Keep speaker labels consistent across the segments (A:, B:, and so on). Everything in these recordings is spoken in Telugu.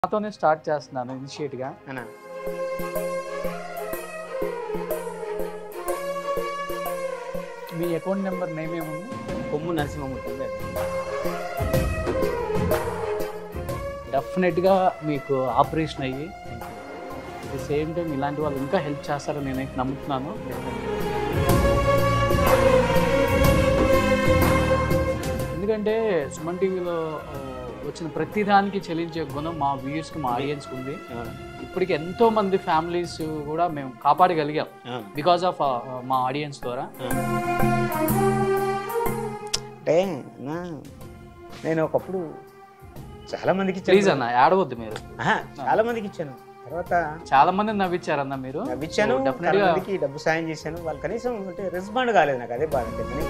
A: నాతోనే స్టార్ట్ చేస్తున్నాను ఇనిషియేట్గా
B: అన్నా
A: మీ అకౌంట్ నెంబర్ నేమ్ ఏముంది
B: కొమ్ము నరసింహమూర్తి గారు
A: డెఫినెట్గా మీకు ఆపరేషన్ అయ్యి ది సేమ్ టైం ఇలాంటి వాళ్ళు ఇంకా హెల్ప్ చేస్తారని నేనైతే నమ్ముతున్నాను ఎందుకంటే సుమన్ టీవీలో ఆ, వచ్చిన ప్రతి దానికి చెల్లించే గుణం మా వ్యూయర్స్కి మా ఆడియన్స్కి ఉంది ఇప్పటికి ఎంతో మంది ఫ్యామిలీస్ కూడా మేము కాపాడగలిగాం బికాస్ ఆఫ్ మా ఆడియన్స్ ద్వారా
B: అంటే నా నేను ఒకప్పుడు చాలా మందికి ఇచ్చాను.
A: ప్లీజ్ అన్న ఏడవద్దు మీరు
B: ఆహా, చాలా మందికి ఇచ్చాను తర్వాత
A: చాలా మంది నవ్విచ్చారన్న మీరు
B: నవ్విచ్చాను
A: So, definitely
B: చాలా
A: గా-
B: మందికి డబ్బు సాయం చేశాను వాళ్ళు కనీసం అంటే రెస్పాండ్ కాలేదు నాకు అదే బాధ అంటే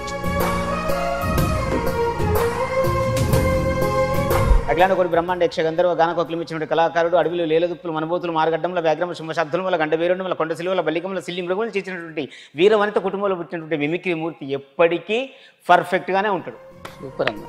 B: అట్లాంటి ఒకటి బ్రహ్మాండ యక్ష గంధర్వ గానకోకిలం ఇచ్చిన కళాకారుడు అడవిలో లేలదుప్పులు మనబోతులు మారగడ్డంల వ్యాగ్రమ సింహశబ్దం వల్ల గండ వేరుండం వల్ల కొండ సిలువల బల్లికంల సిల్లి మృగములు చేసినటువంటి వీరవనిత కుటుంబంలో పుట్టినటువంటి మిమిక్రీ మూర్తి ఎప్పటికీ పర్ఫెక్ట్గానే ఉంటాడు
A: సూపర్ అన్న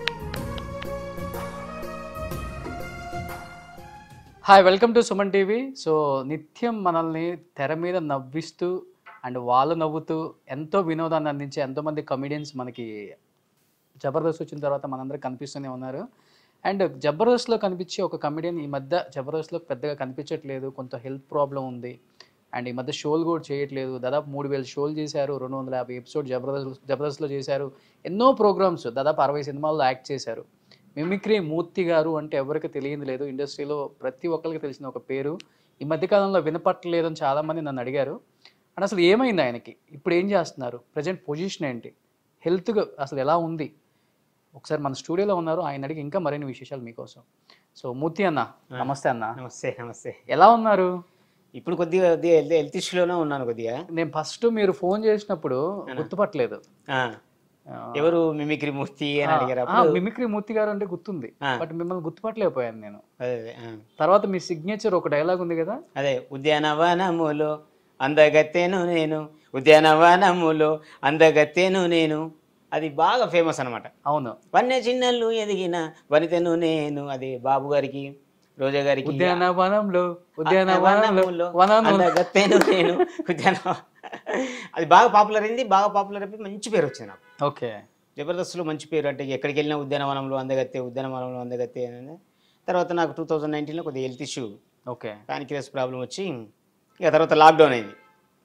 A: hi welcome to Suman TV so నిత్యం మనల్ని తెర మీద నవ్విస్తూ అండ్ వాళ్ళు నవ్వుతూ ఎంతో వినోదాన్ని అందించే ఎంతోమంది కమెడియన్స్ మనకి జబర్దస్త్ వచ్చిన తర్వాత మనందరికి కనిపిస్తూనే ఉన్నారు అండ్ జబర్దస్త్లో కనిపించే ఒక కమెడియన్ ఈ మధ్య జబర్దస్త్లో పెద్దగా కనిపించట్లేదు కొంత హెల్త్ ప్రాబ్లం ఉంది అండ్ ఈ మధ్య షోలు కూడా చేయట్లేదు దాదాపు మూడు వేల షోలు చేశారు రెండు వందల యాభై ఎపిసోడ్ జబర్దస్త్ జబర్దస్త్లో చేశారు ఎన్నో ప్రోగ్రామ్స్ దాదాపు అరవై సినిమాల్లో యాక్ట్ చేశారు మిమిక్రీ మూర్తి గారు అంటే ఎవరికి తెలియదు లేదు ఇండస్ట్రీలో ప్రతి ఒక్కరికి తెలిసిన ఒక పేరు ఈ మధ్యకాలంలో వినపట్టలేదని చాలామంది నన్ను అడిగారు అండ్ అసలు ఏమైంది ఆయనకి ఇప్పుడు ఏం చేస్తున్నారు ప్రజెంట్ పొజిషన్ ఏంటి హెల్త్గా అసలు ఎలా ఉంది ఒకసారి మన స్టూడియోలో ఉన్నారు ఆయన అడిగి ఇంకా మరిన్ని విశేషాలు మీకోసం సో మూర్తి అన్న నమస్తే అన్న
B: నమస్తే నమస్తే
A: ఎలా ఉన్నారు
B: ఇప్పుడు కొద్దిగా కొద్దిగా హెల్త్ హెల్త్ ఇష్యూలోనే ఉన్నాను కొద్దిగా
A: నేను ఫస్ట్ మీరు ఫోన్ చేసినప్పుడు గుర్తుపట్టలేదు
B: ఆ,
A: ఆ,
B: ఎవరు మిమిక్రీ మూర్తి అని అడిగారు
A: ఆ,
B: అప్పుడు
A: మిమిక్రీ మూర్తి గారు అంటే గుర్తుంది
B: ఆ.
A: బట్ మిమ్మల్ని గుర్తుపట్టలేకపోయాను నేను
B: అదే అదే ఆ.
A: తర్వాత మీ సిగ్నేచర్ ఒక డైలాగ్ ఉంది కదా
B: అదే ఉద్యానవనములో అందగత్తెను నేను ఉద్యానవనములో అందగత్తెను నేను అది బాగా ఫేమస్ అనమాట
A: అవును
B: వన్య చిన్నలు ఎదిగిన వనితను నేను అది బాబు గారికి రోజా గారికి
A: ఉద్యానవనంలో ఉద్యానవనంలో
B: వనములో
A: వనం
B: అందగత్తెను నేను ఉద్యాన అది బాగా పాపులర్ అయింది బాగా పాపులర్ అయిపోయి మంచి పేరు వచ్చింది నాకు
A: ఓకే
B: జబర్దస్త్లో మంచి పేరు అంటే ఎక్కడికి వెళ్ళినా ఉద్యానవనంలో అందగత్తే ఉద్యానవనంలో అందగత్తే అని తర్వాత నాకు టూ థౌజండ్ నైన్టీన్లో కొద్దిగా health issue
A: okay
B: pancreas problem వచ్చి ఇక తర్వాత లాక్డౌన్ అయింది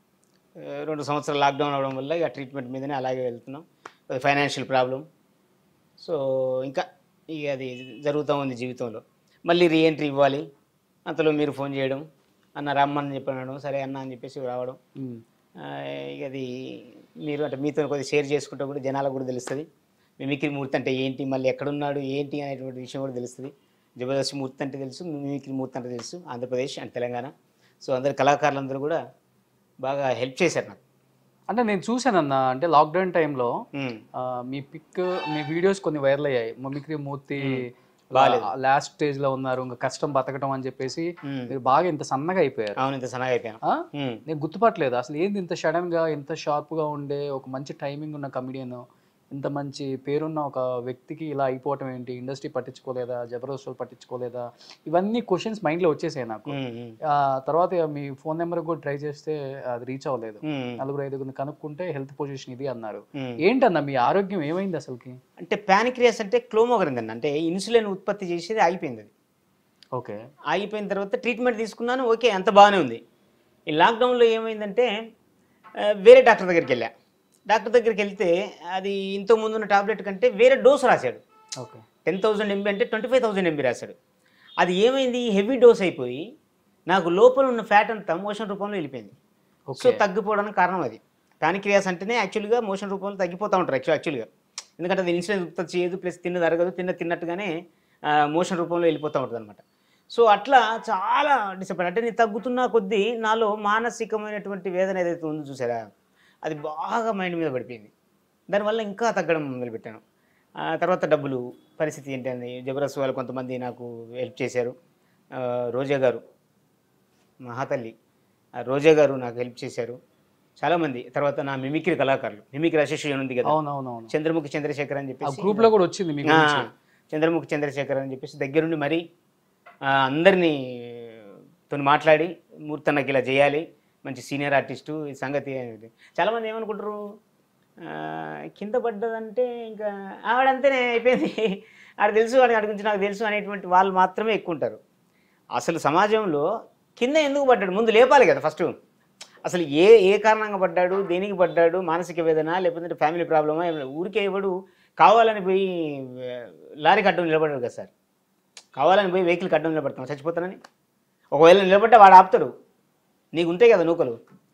B: ఆ, రెండు సంవత్సరాలు లాక్డౌన్ అవడం వల్ల ఇక ట్రీట్మెంట్ మీదనే అలాగే వెళ్తున్నాం ఫైనాన్షియల్ ప్రాబ్లం సో ఇంకా ఇక అది జరుగుతూ ఉంది జీవితంలో మళ్ళీ రీఎంట్రీ ఇవ్వాలి అంతలో మీరు ఫోన్ చేయడం అన్న రమ్మని చెప్పడం సరే అన్న అని చెప్పేసి రావడం
A: ఉమ్.
B: ఆ, ఇక అది మీరు అంటే మీతో కొద్దిగా షేర్ చేసుకుంటే కూడా జనాలకు కూడా తెలుస్తుంది మిమిక్రీ మూర్తి అంటే ఏంటి మళ్ళీ ఎక్కడున్నాడు ఏంటి అనేటువంటి విషయం కూడా తెలుస్తుంది జబర్దస్త్ మూర్తి అంటే తెలుసు మిమిక్రీ మూర్తి అంటే తెలుసు ఆంధ్రప్రదేశ్ అండ్ తెలంగాణ సో అందరు కళాకారులందరూ కూడా బాగా హెల్ప్ చేశారు నాకు
A: అంటే నేను చూశానన్న అంటే లాక్డౌన్ టైంలో
B: ఉమ్.
A: మీ పిక్ మీ వీడియోస్ కొన్ని వైరల్ అయ్యాయి మమిక్రీ మూర్తి
B: బాలేదు.
A: లాస్ట్ స్టేజ్ లో ఉన్నారు ఇంకా కష్టం బతకడం అని చెప్పేసి
B: ఉమ్.
A: మీరు బాగా ఇంత సన్నగా అయిపోయారు
B: అవును ఇంత సన్నగా అయిపోయాను
A: ఆ?
B: ఉమ్.
A: నేను గుర్తుపట్టలేదు అసలు ఏంది ఇంత సడన్ గా ఇంత షార్ప్ గా ఉండే ఒక మంచి టైమింగ్ ఉన్న కమిడియన్ ఇంత మంచి పేరున్న ఒక వ్యక్తికి ఇలా అయిపోవటం ఏంటి ఇండస్ట్రీ పట్టించుకోలేదా జబర్దస్త్ వాళ్ళు పట్టించుకోలేదా ఇవన్నీ క్వశ్చన్స్ మైండ్ లో వచ్చేసాయి నాకు
B: ఉమ్. ఉమ్.
A: ఆ తర్వాత ఇక మీ ఫోన్ నెంబర్ కూడా ట్రై చేస్తే అది రీచ్ అవ్వలేదు
B: ఉమ్.
A: నలుగురు ఐదుగురిని కనుక్కుంటే హెల్త్ పొజిషన్ ఇది అన్నారు
B: ఉమ్.
A: ఏంటన్న మీ ఆరోగ్యం ఏమైంది అసలుకి
B: అంటే ప్యానిక్రియాస్ అంటే క్లోమోగరింది అంటే ఇన్సులిన్ ఉత్పత్తి చేసేది ఆగిపోయింది అది
A: ఓకే
B: ఆగిపోయిన తర్వాత ట్రీట్మెంట్ తీసుకున్నాను ఓకే అంత బాగానే ఉంది ఈ లాక్డౌన్లో ఏమైందంటే ఆ, వేరే డాక్టర్ దగ్గరికి వెళ్ళా డాక్టర్ దగ్గరికి వెళ్తే అది ఇంతకు ముందు ఉన్న టాబ్లెట్ కంటే వేరే డోస్ రాశాడు
A: ఓకే
B: టెన్ థౌసండ్ ఎంబీ అంటే ట్వంటీ ఫైవ్ థౌసండ్ ఎంబీ రాశాడు అది ఏమైంది హెవీ డోస్ అయిపోయి నాకు లోపల ఉన్న ఫ్యాట్ అంతా మోషన్ రూపంలో వెళ్ళిపోయింది సో
A: ఓకే
B: తగ్గిపోవడానికి కారణం అది ప్యానిక్రియాస్ అంటేనే యాక్చువల్గా మోషన్ రూపంలో తగ్గిపోతూ ఉంటారు యాక్చువల్ యాక్చువల్గా ఎందుకంటే అది ఇన్సులిన్ ఉత్పత్తి చేయదు ప్లస్ తిన్నది అరగదు తిన్న తిన్నట్టుగానే మోషన్ రూపంలో వెళ్ళిపోతూ ఉంటుంది అనమాట సో అట్లా చాలా డిసప్పాయింట్ అంటే నేను తగ్గుతున్న కొద్దీ నాలో మానసికమైనటువంటి వేదన ఏదైతే ఉందో చూసారా అది బాగా మైండ్ మీద పడిపోయింది దానివల్ల ఇంకా తగ్గడం మొదలుపెట్టాను ఆ తర్వాత డబ్బులు పరిస్థితి ఏంటండి జబర్దస్త్ వాళ్ళు కొంతమంది నాకు హెల్ప్ చేశారు ఆ, రోజా గారు మహాతల్లి ఆ రోజా గారు నాకు హెల్ప్ చేశారు చాలామంది తర్వాత నా మిమిక్రీ కళాకారులు మిమిక్రీ అసోసియేషన్ ఉంది కదా
A: అవునవునవును
B: చంద్రముఖి చంద్రశేఖర్ అని
A: ఆ
B: చెప్పేసి
A: గ్రూప్ లో కూడా వచ్చింది మీ
B: ఆ,
A: గురించి
B: చంద్రముఖి చంద్రశేఖర్ అని చెప్పేసి దగ్గరుండి మరీ ఆ, అందరినీ తను మాట్లాడి మూర్తన్నకి ఇలా చేయాలి మంచి సీనియర్ ఆర్టిస్టు ఈ సంగతి అనేది. చాలామంది ఏమనుకుంటారు ఆ, కింద పడ్డదంటే ఇంకా ఆవిడంతేనే అయిపోయింది ఆడ తెలుసు వాడి వాడి గురించి నాకు తెలుసు అనేటువంటి వాళ్ళు మాత్రమే ఎక్కువ ఉంటారు అసలు సమాజంలో కింద ఎందుకు పడ్డాడు ముందు లేపాలి కదా ఫస్ట్ అసలు ఏ ఏ కారణంగా పడ్డాడు దేనికి పడ్డాడు మానసిక వేదన లేకపోతే ఫ్యామిలీ ప్రాబ్లమా ఏమైనా ఊరికే ఇవ్వడు కావాలని పోయి ఆ, లారీకి అడ్డం నిలబడ్డాడు కదా సార్ కావాలని పోయి వెహికల్కి అడ్డం నిలబడతాం చచ్చిపోతానని ఒకవేళ నిలబడ్డా వాడు ఆపుతాడు నీకు ఉంటాయి కదా నూకలు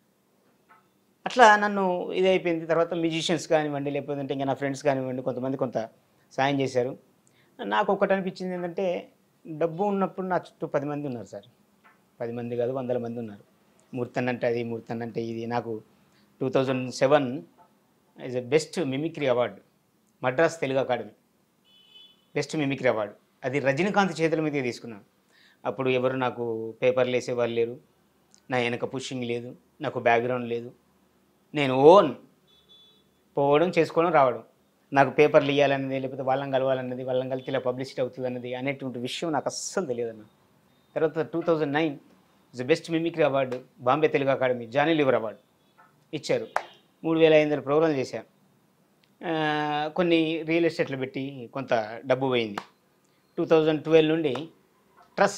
B: అట్లా నన్ను ఇది అయిపోయింది తర్వాత మ్యూజిషియన్స్ కానివ్వండి లేకపోతే ఇంకా నా ఫ్రెండ్స్ కానివ్వండి కొంతమంది కొంత సాయం చేశారు నాకు ఒకటి అనిపించింది ఏంటంటే డబ్బు ఉన్నప్పుడు నా చుట్టూ పది మంది ఉన్నారు సార్ పది మంది కాదు వందల మంది ఉన్నారు మూర్తన్ అంటే అది మూర్తన్ అంటే ఇది నాకు two thousand seven is a best mimicry award Madras Telugu academy best mimicry award అది రజనీకాంత్ చేతుల మీదే తీసుకున్నాను అప్పుడు ఎవరు నాకు పేపర్లు వేసేవాళ్ళు లేరు నా వెనక పుషింగ్ లేదు నాకు బ్యాక్గ్రౌండ్ లేదు నేను ఓన్ పోవడం చేసుకోవడం రావడం నాకు పేపర్లు ఇవ్వాలన్నది లేకపోతే వాళ్ళని కలవాలన్నది వాళ్ళని కలిసి ఇలా పబ్లిసిటీ అవుతుంది అన్నది అనేటువంటి విషయం నాకు అస్సలు తెలియదు అన్న తర్వాత two thousand nine is best mimicry award Bombay Telugu academy Johnny Lever award ఇచ్చారు మూడు వేల ఐదు వందల ప్రోగ్రాంలు చేశాను ఆ, కొన్ని రియల్ ఎస్టేట్లు పెట్టి కొంత డబ్బు పోయింది టూ థౌజండ్ ట్వెల్వ్ నుండి ట్రస్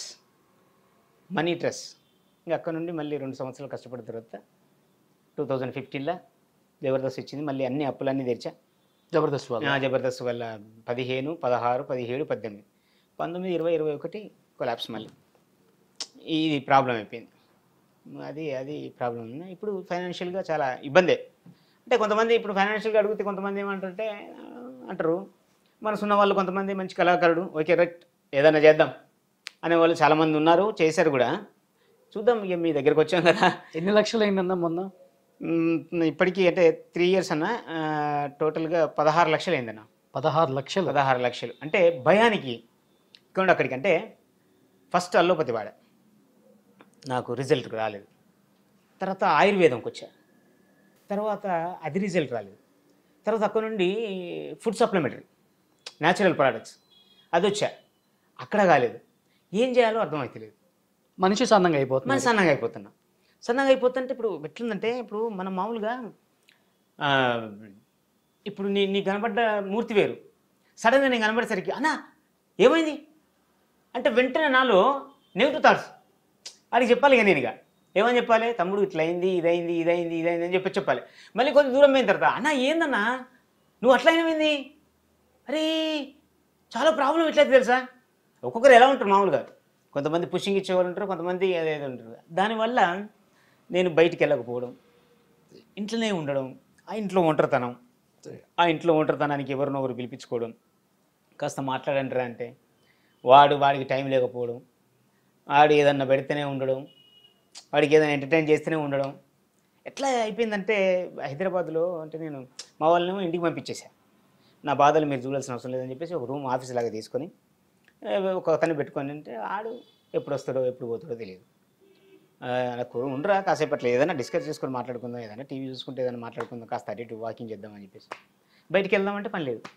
B: మనీ ట్రస్ ఇంకా అక్కడ నుండి మళ్ళీ రెండు సంవత్సరాలు కష్టపడిన తర్వాత టూ థౌజండ్ ఫిఫ్టీన్లో జబర్దస్త్ ఇచ్చింది మళ్ళీ అన్ని అప్పులన్నీ తెరిచా
A: జబర్దస్త్ వల్ల
B: ఆ, జబర్దస్త్ వల్ల పదిహేను పదహారు పదిహేడు పద్దెనిమిది పంతొమ్మిది ఇరవై ఇరవై ఒకటి కొలాప్స్ మళ్ళీ ఇది ప్రాబ్లం అయిపోయింది అది అది ప్రాబ్లం ఉంది ఇప్పుడు ఫైనాన్షియల్గా చాలా ఇబ్బందే అంటే కొంతమంది ఇప్పుడు ఫైనాన్షియల్గా అడిగితే కొంతమంది ఏమంటారంటే ఆ, అంటారు మనసున్న వాళ్ళు కొంతమంది మంచి కళాకారుడు ఓకే రైట్ ఏదైనా చేద్దాం అనేవాళ్ళు చాలామంది ఉన్నారు చేశారు కూడా చూద్దాం ఇక మీ దగ్గరకు వచ్చాం కదా
A: ఎన్ని లక్షలు అయిందన్న మొన్న
B: మ్, ఇప్పటికీ అంటే త్రీ ఇయర్స్ అన్న ఆ, టోటల్గా పదహారు లక్షలు అయిందన్న
A: పదహారు లక్షలు
B: పదహారు లక్షలు అంటే భయానికి ఇక్కడ అక్కడికి అంటే ఫస్ట్ అల్లోపతి వాడ నాకు రిజల్ట్ రాలేదు తర్వాత ఆయుర్వేదంకి వచ్చా తర్వాత అది రిజల్ట్ రాలేదు తర్వాత అక్కడ నుండి ఫుడ్ సప్లిమెంటరీ న్యాచురల్ ప్రోడక్ట్స్ అది వచ్చా అక్కడ కాలేదు ఏం చేయాలో అర్థమవుతలేదు
A: మనిషి సన్నంగా అయిపోతుంది
B: మనం సన్నగా అయిపోతున్నా సన్నగా అయిపోతుంటే ఇప్పుడు ఎట్లుందంటే ఇప్పుడు మనం మామూలుగా ఆ, ఇప్పుడు నీ నీ కనబడ్డ మూర్తి వేరు సడన్గా నేను కనబడేసరికి అన్నా ఏమైంది అంటే వెంటనే నాలో నెగిటివ్ థాట్స్ వాడికి చెప్పాలి ఇక నేను ఇక ఏమని చెప్పాలి తమ్ముడు ఇట్లా అయింది ఇదైంది ఇదైంది ఇదైంది అని చెప్పి చెప్పాలి మళ్ళీ కొంచెం దూరం పోయిన తర్వాత అన్నా ఏందన్నా నువ్వు అట్లా అయినవింది అరే చాలా ప్రాబ్లం ఎట్లయితే తెలుసా ఒక్కొక్కరు ఎలా ఉంటారు మామూలుగా కొంతమంది పుషింగ్ ఇచ్చేవాళ్ళు ఉంటారు కొంతమంది అదేదో ఉంటారు దానివల్ల నేను బయటికి వెళ్ళకపోవడం ఇంట్లోనే ఉండడం ఆ ఇంట్లో ఒంటరితనం ఆ ఇంట్లో ఒంటరితనానికి ఎవరినో ఒకరు పిలిపించుకోవడం కాస్త మాట్లాడంటారా అంటే వాడు వాడికి టైం లేకపోవడం వాడు ఏదన్నా పెడితేనే ఉండడం వాడికి ఏదైనా ఎంటర్టైన్ చేస్తూనే ఉండడం ఎట్లా అయిపోయిందంటే హైదరాబాద్లో అంటే నేను మా వాళ్ళని ఇంటికి పంపించేసా నా బాధలు మీరు చూడాల్సిన అవసరం లేదని చెప్పేసి ఒక రూమ్ ఆఫీస్ లాగా తీసుకొని ఏ, ఒక అతన్ని పెట్టుకొని అంటే ఆడు ఎప్పుడు వస్తాడో ఎప్పుడు పోతాడో తెలియదు ఆ, నాకు ఉండరా కాసేపు అట్లా ఏదైనా డిస్కస్ చేసుకొని మాట్లాడుకుందాం ఏదైనా టీవీ చూసుకుంటే ఏదైనా మాట్లాడుకుందాం కాస్త అటు ఇటు వాకింగ్ చేద్దామని చెప్పేసి బయటికి వెళ్దామంటే పని లేదు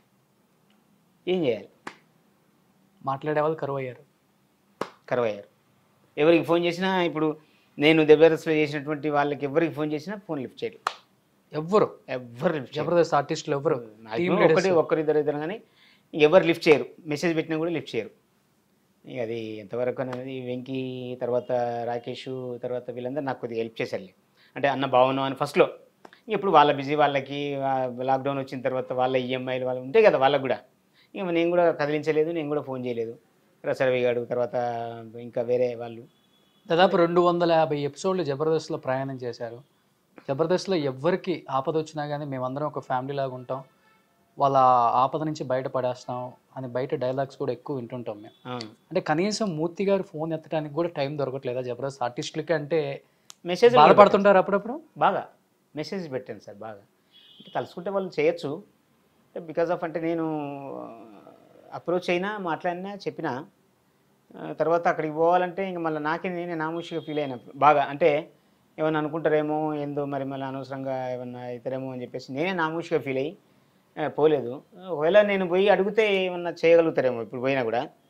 B: ఏం చేయాలి
A: మాట్లాడే వాళ్ళు కరువు అయ్యారు
B: కరువు అయ్యారు ఎవరికి ఫోన్ చేసినా ఇప్పుడు నేను దెబ్బరస్లో చేసినటువంటి వాళ్ళకి ఎవరికి ఫోన్ చేసినా ఫోన్ లిఫ్ట్ చేయరు
A: ఎవ్వరు
B: ఎవరు లిఫ్ట్ చేయరు
A: జబర్దస్త్ ఆర్టిస్టులు ఎవ్వరు టీమ్
B: Maximum ఒకటి ఒక్కరిద్దరు ఇద్దరు కానీ ఎవరు లిఫ్ట్ చేయరు మెసేజ్ పెట్టినా కూడా లిఫ్ట్ చేయరు ఇక అది ఎంతవరకు అనేది వెంకీ తర్వాత రాకేష్ తర్వాత వీళ్ళందరూ నాకు కొద్దిగా హెల్ప్ చేశారు అంటే అన్న బాగున్నావు అని ఫస్ట్లో ఇప్పుడు వాళ్ళ బిజీ వాళ్ళకి లాక్డౌన్ వచ్చిన తర్వాత వాళ్ళ ఈఎంఐలు వాళ్ళు ఉంటాయి కదా వాళ్ళకి కూడా ఇక నేను కూడా కదిలించలేదు నేను కూడా ఫోన్ చేయలేదు రసరవి గారు తర్వాత ఇంకా వేరే వాళ్ళు
A: దాదాపు రెండు వందల యాభై ఎపిసోడ్లు జబర్దస్త్లో ప్రయాణం చేశారు జబర్దస్త్లో ఎవ్వరికి ఆపద వచ్చినా కానీ మేమందరం ఒక ఫ్యామిలీ లాగా ఉంటాం వాళ్ళ ఆపద నుంచి బయటపడేస్తాం అని బయట డైలాగ్స్ కూడా ఎక్కువ వింటుంటాం మేము
B: ఆ,
A: అంటే కనీసం మూర్తి గారు ఫోన్ ఎత్తడానికి కూడా టైం దొరకట్లేదా జబర్దస్త్ ఆర్టిస్టులకి అంటే
B: మెసేజ్
A: బాధపడుతుంటారు అప్పుడప్పుడు
B: బాగా మెసేజ్ పెట్టాను సార్ బాగా అంటే తలుసుకుంటే వాళ్ళు చేయొచ్చు బికాజ్ ఆఫ్ అంటే నేను అప్రోచ్ అయినా మాట్లాడినా చెప్పినా ఆ, తర్వాత అక్కడికి పోవాలంటే ఇంక మళ్ళీ నాకే నేనే నామూషిగా ఫీల్ అయినా బాగా అంటే ఏమన్నా అనుకుంటారేమో ఏందో మరి మళ్ళీ అనవసరంగా ఏమన్నా అవుతారేమో అని చెప్పేసి నేనే నామూషిగా ఫీల్ అయ్యి ఆ, పోలేదు ఒకవేళ నేను పోయి అడిగితే ఏమన్నా చేయగలుగుతారేమో ఇప్పుడు పోయినా కూడా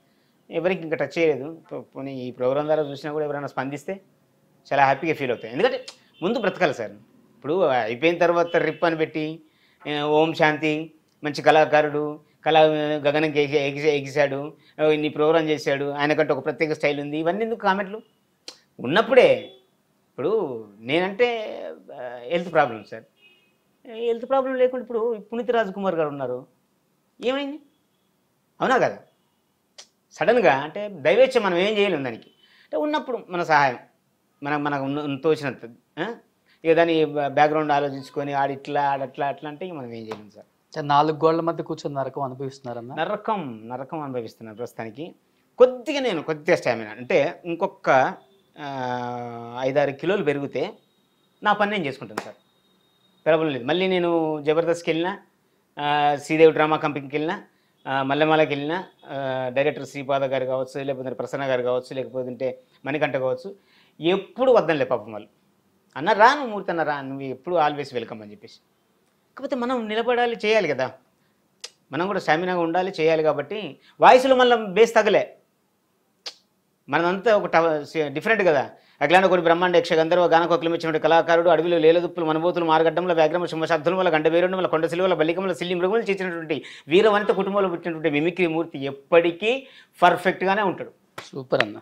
B: ఎవరికి ఇంకా టచ్ చేయలేదు పో- పోనీ ఈ ప్రోగ్రామ్ ద్వారా చూసినా కూడా ఎవరైనా స్పందిస్తే చాలా హ్యాపీగా ఫీల్ అవుతాయి ఎందుకంటే ముందు బ్రతకాలి సార్ ఇప్పుడు అయిపోయిన తర్వాత రిప్ అని పెట్టి ఆ, ఓం శాంతి మంచి కళాకారుడు కళా గగనంకి ఎగి ఎగిసా- ఎగిశాడు ఆ, ఇన్ని ప్రోగ్రామ్ చేశాడు ఆయనకంటే ఒక ప్రత్యేక స్టైల్ ఉంది ఇవన్నీ ఎందుకు కామెంట్లు ఉన్నప్పుడే ఇప్పుడు నేనంటే health problem sir health problem లేకుండా ఇప్పుడు పునీత్ రాజ్ కుమార్ గారు ఉన్నారు ఏమైంది అవునా కదా సడన్గా అంటే దైవేచ్ఛ మనం ఏం చేయలేం దానికి అంటే ఉన్నప్పుడు మన సహాయం మనకు మనకు ఉన్న తోచినంత ఆ? ఇక దాని బ్యాక్గ్రౌండ్ ఆలోచించుకొని ఆడిట్లా ఆడట్లా అట్లా అంటే ఇక మనం ఏం చేయలేం సార్
A: అంటే నాలుగు గోళ్ల మధ్య కూర్చొని నరకం అనుభవిస్తున్నారన్న
B: నరకం నరకం అనుభవిస్తున్నాను ప్రస్తుతానికి కొద్దిగా నేను కొద్దిగా స్టామినా అంటే ఇంకొక ఆ, ఐదారు కిలోలు పెరిగితే నా పని నేను చేసుకుంటాను సార్ ప్రాబ్లం లేదు మళ్ళీ నేను జబర్దస్త్కి వెళ్ళినా ఆ, శ్రీదేవి డ్రామా కంపెనీకి వెళ్ళినా ఆ, మల్లెమాలకి వెళ్ళినా ఆ, డైరెక్టర్ శ్రీపాద గారు కావచ్చు లేకపోతే ప్రసన్న గారు కావచ్చు లేకపోతే మణికంఠ కావచ్చు ఎప్పుడు వద్దనులే పాపం వాళ్ళు అన్న రా నువ్వు మూర్తి అన్న రా నువ్వు ఎప్పుడు ఆల్వేస్ వెల్కమ్ అని చెప్పేసి కాకపోతే మనం నిలబడాలి చేయాలి కదా మనం కూడా స్టామినాగా ఉండాలి చేయాలి కాబట్టి వాయిస్లో మళ్ళీ బేస్ తగలే మనదంతా ఒక డిఫరెంట్ కదా అఖిలాండ కొన్ని బ్రహ్మాండ యక్ష గంధర్వ గానకోకిలం ఇచ్చినటువంటి కళాకారుడు అడవిలో లేలదుప్పులు మనబోతులు మార్గడ్డంలో వ్యాగ్రమ సింహశాబ్దుల వల్ల గండవేరుడు వల్ల కొండ సిలువల బల్లికముల సిల్లి మృగములు చేసినటువంటి వీరవనిత కుటుంబంలో పుట్టినటువంటి మిమిక్రీ మూర్తి ఎప్పటికీ పర్ఫెక్ట్గానే ఉంటాడు
A: సూపర్ అన్న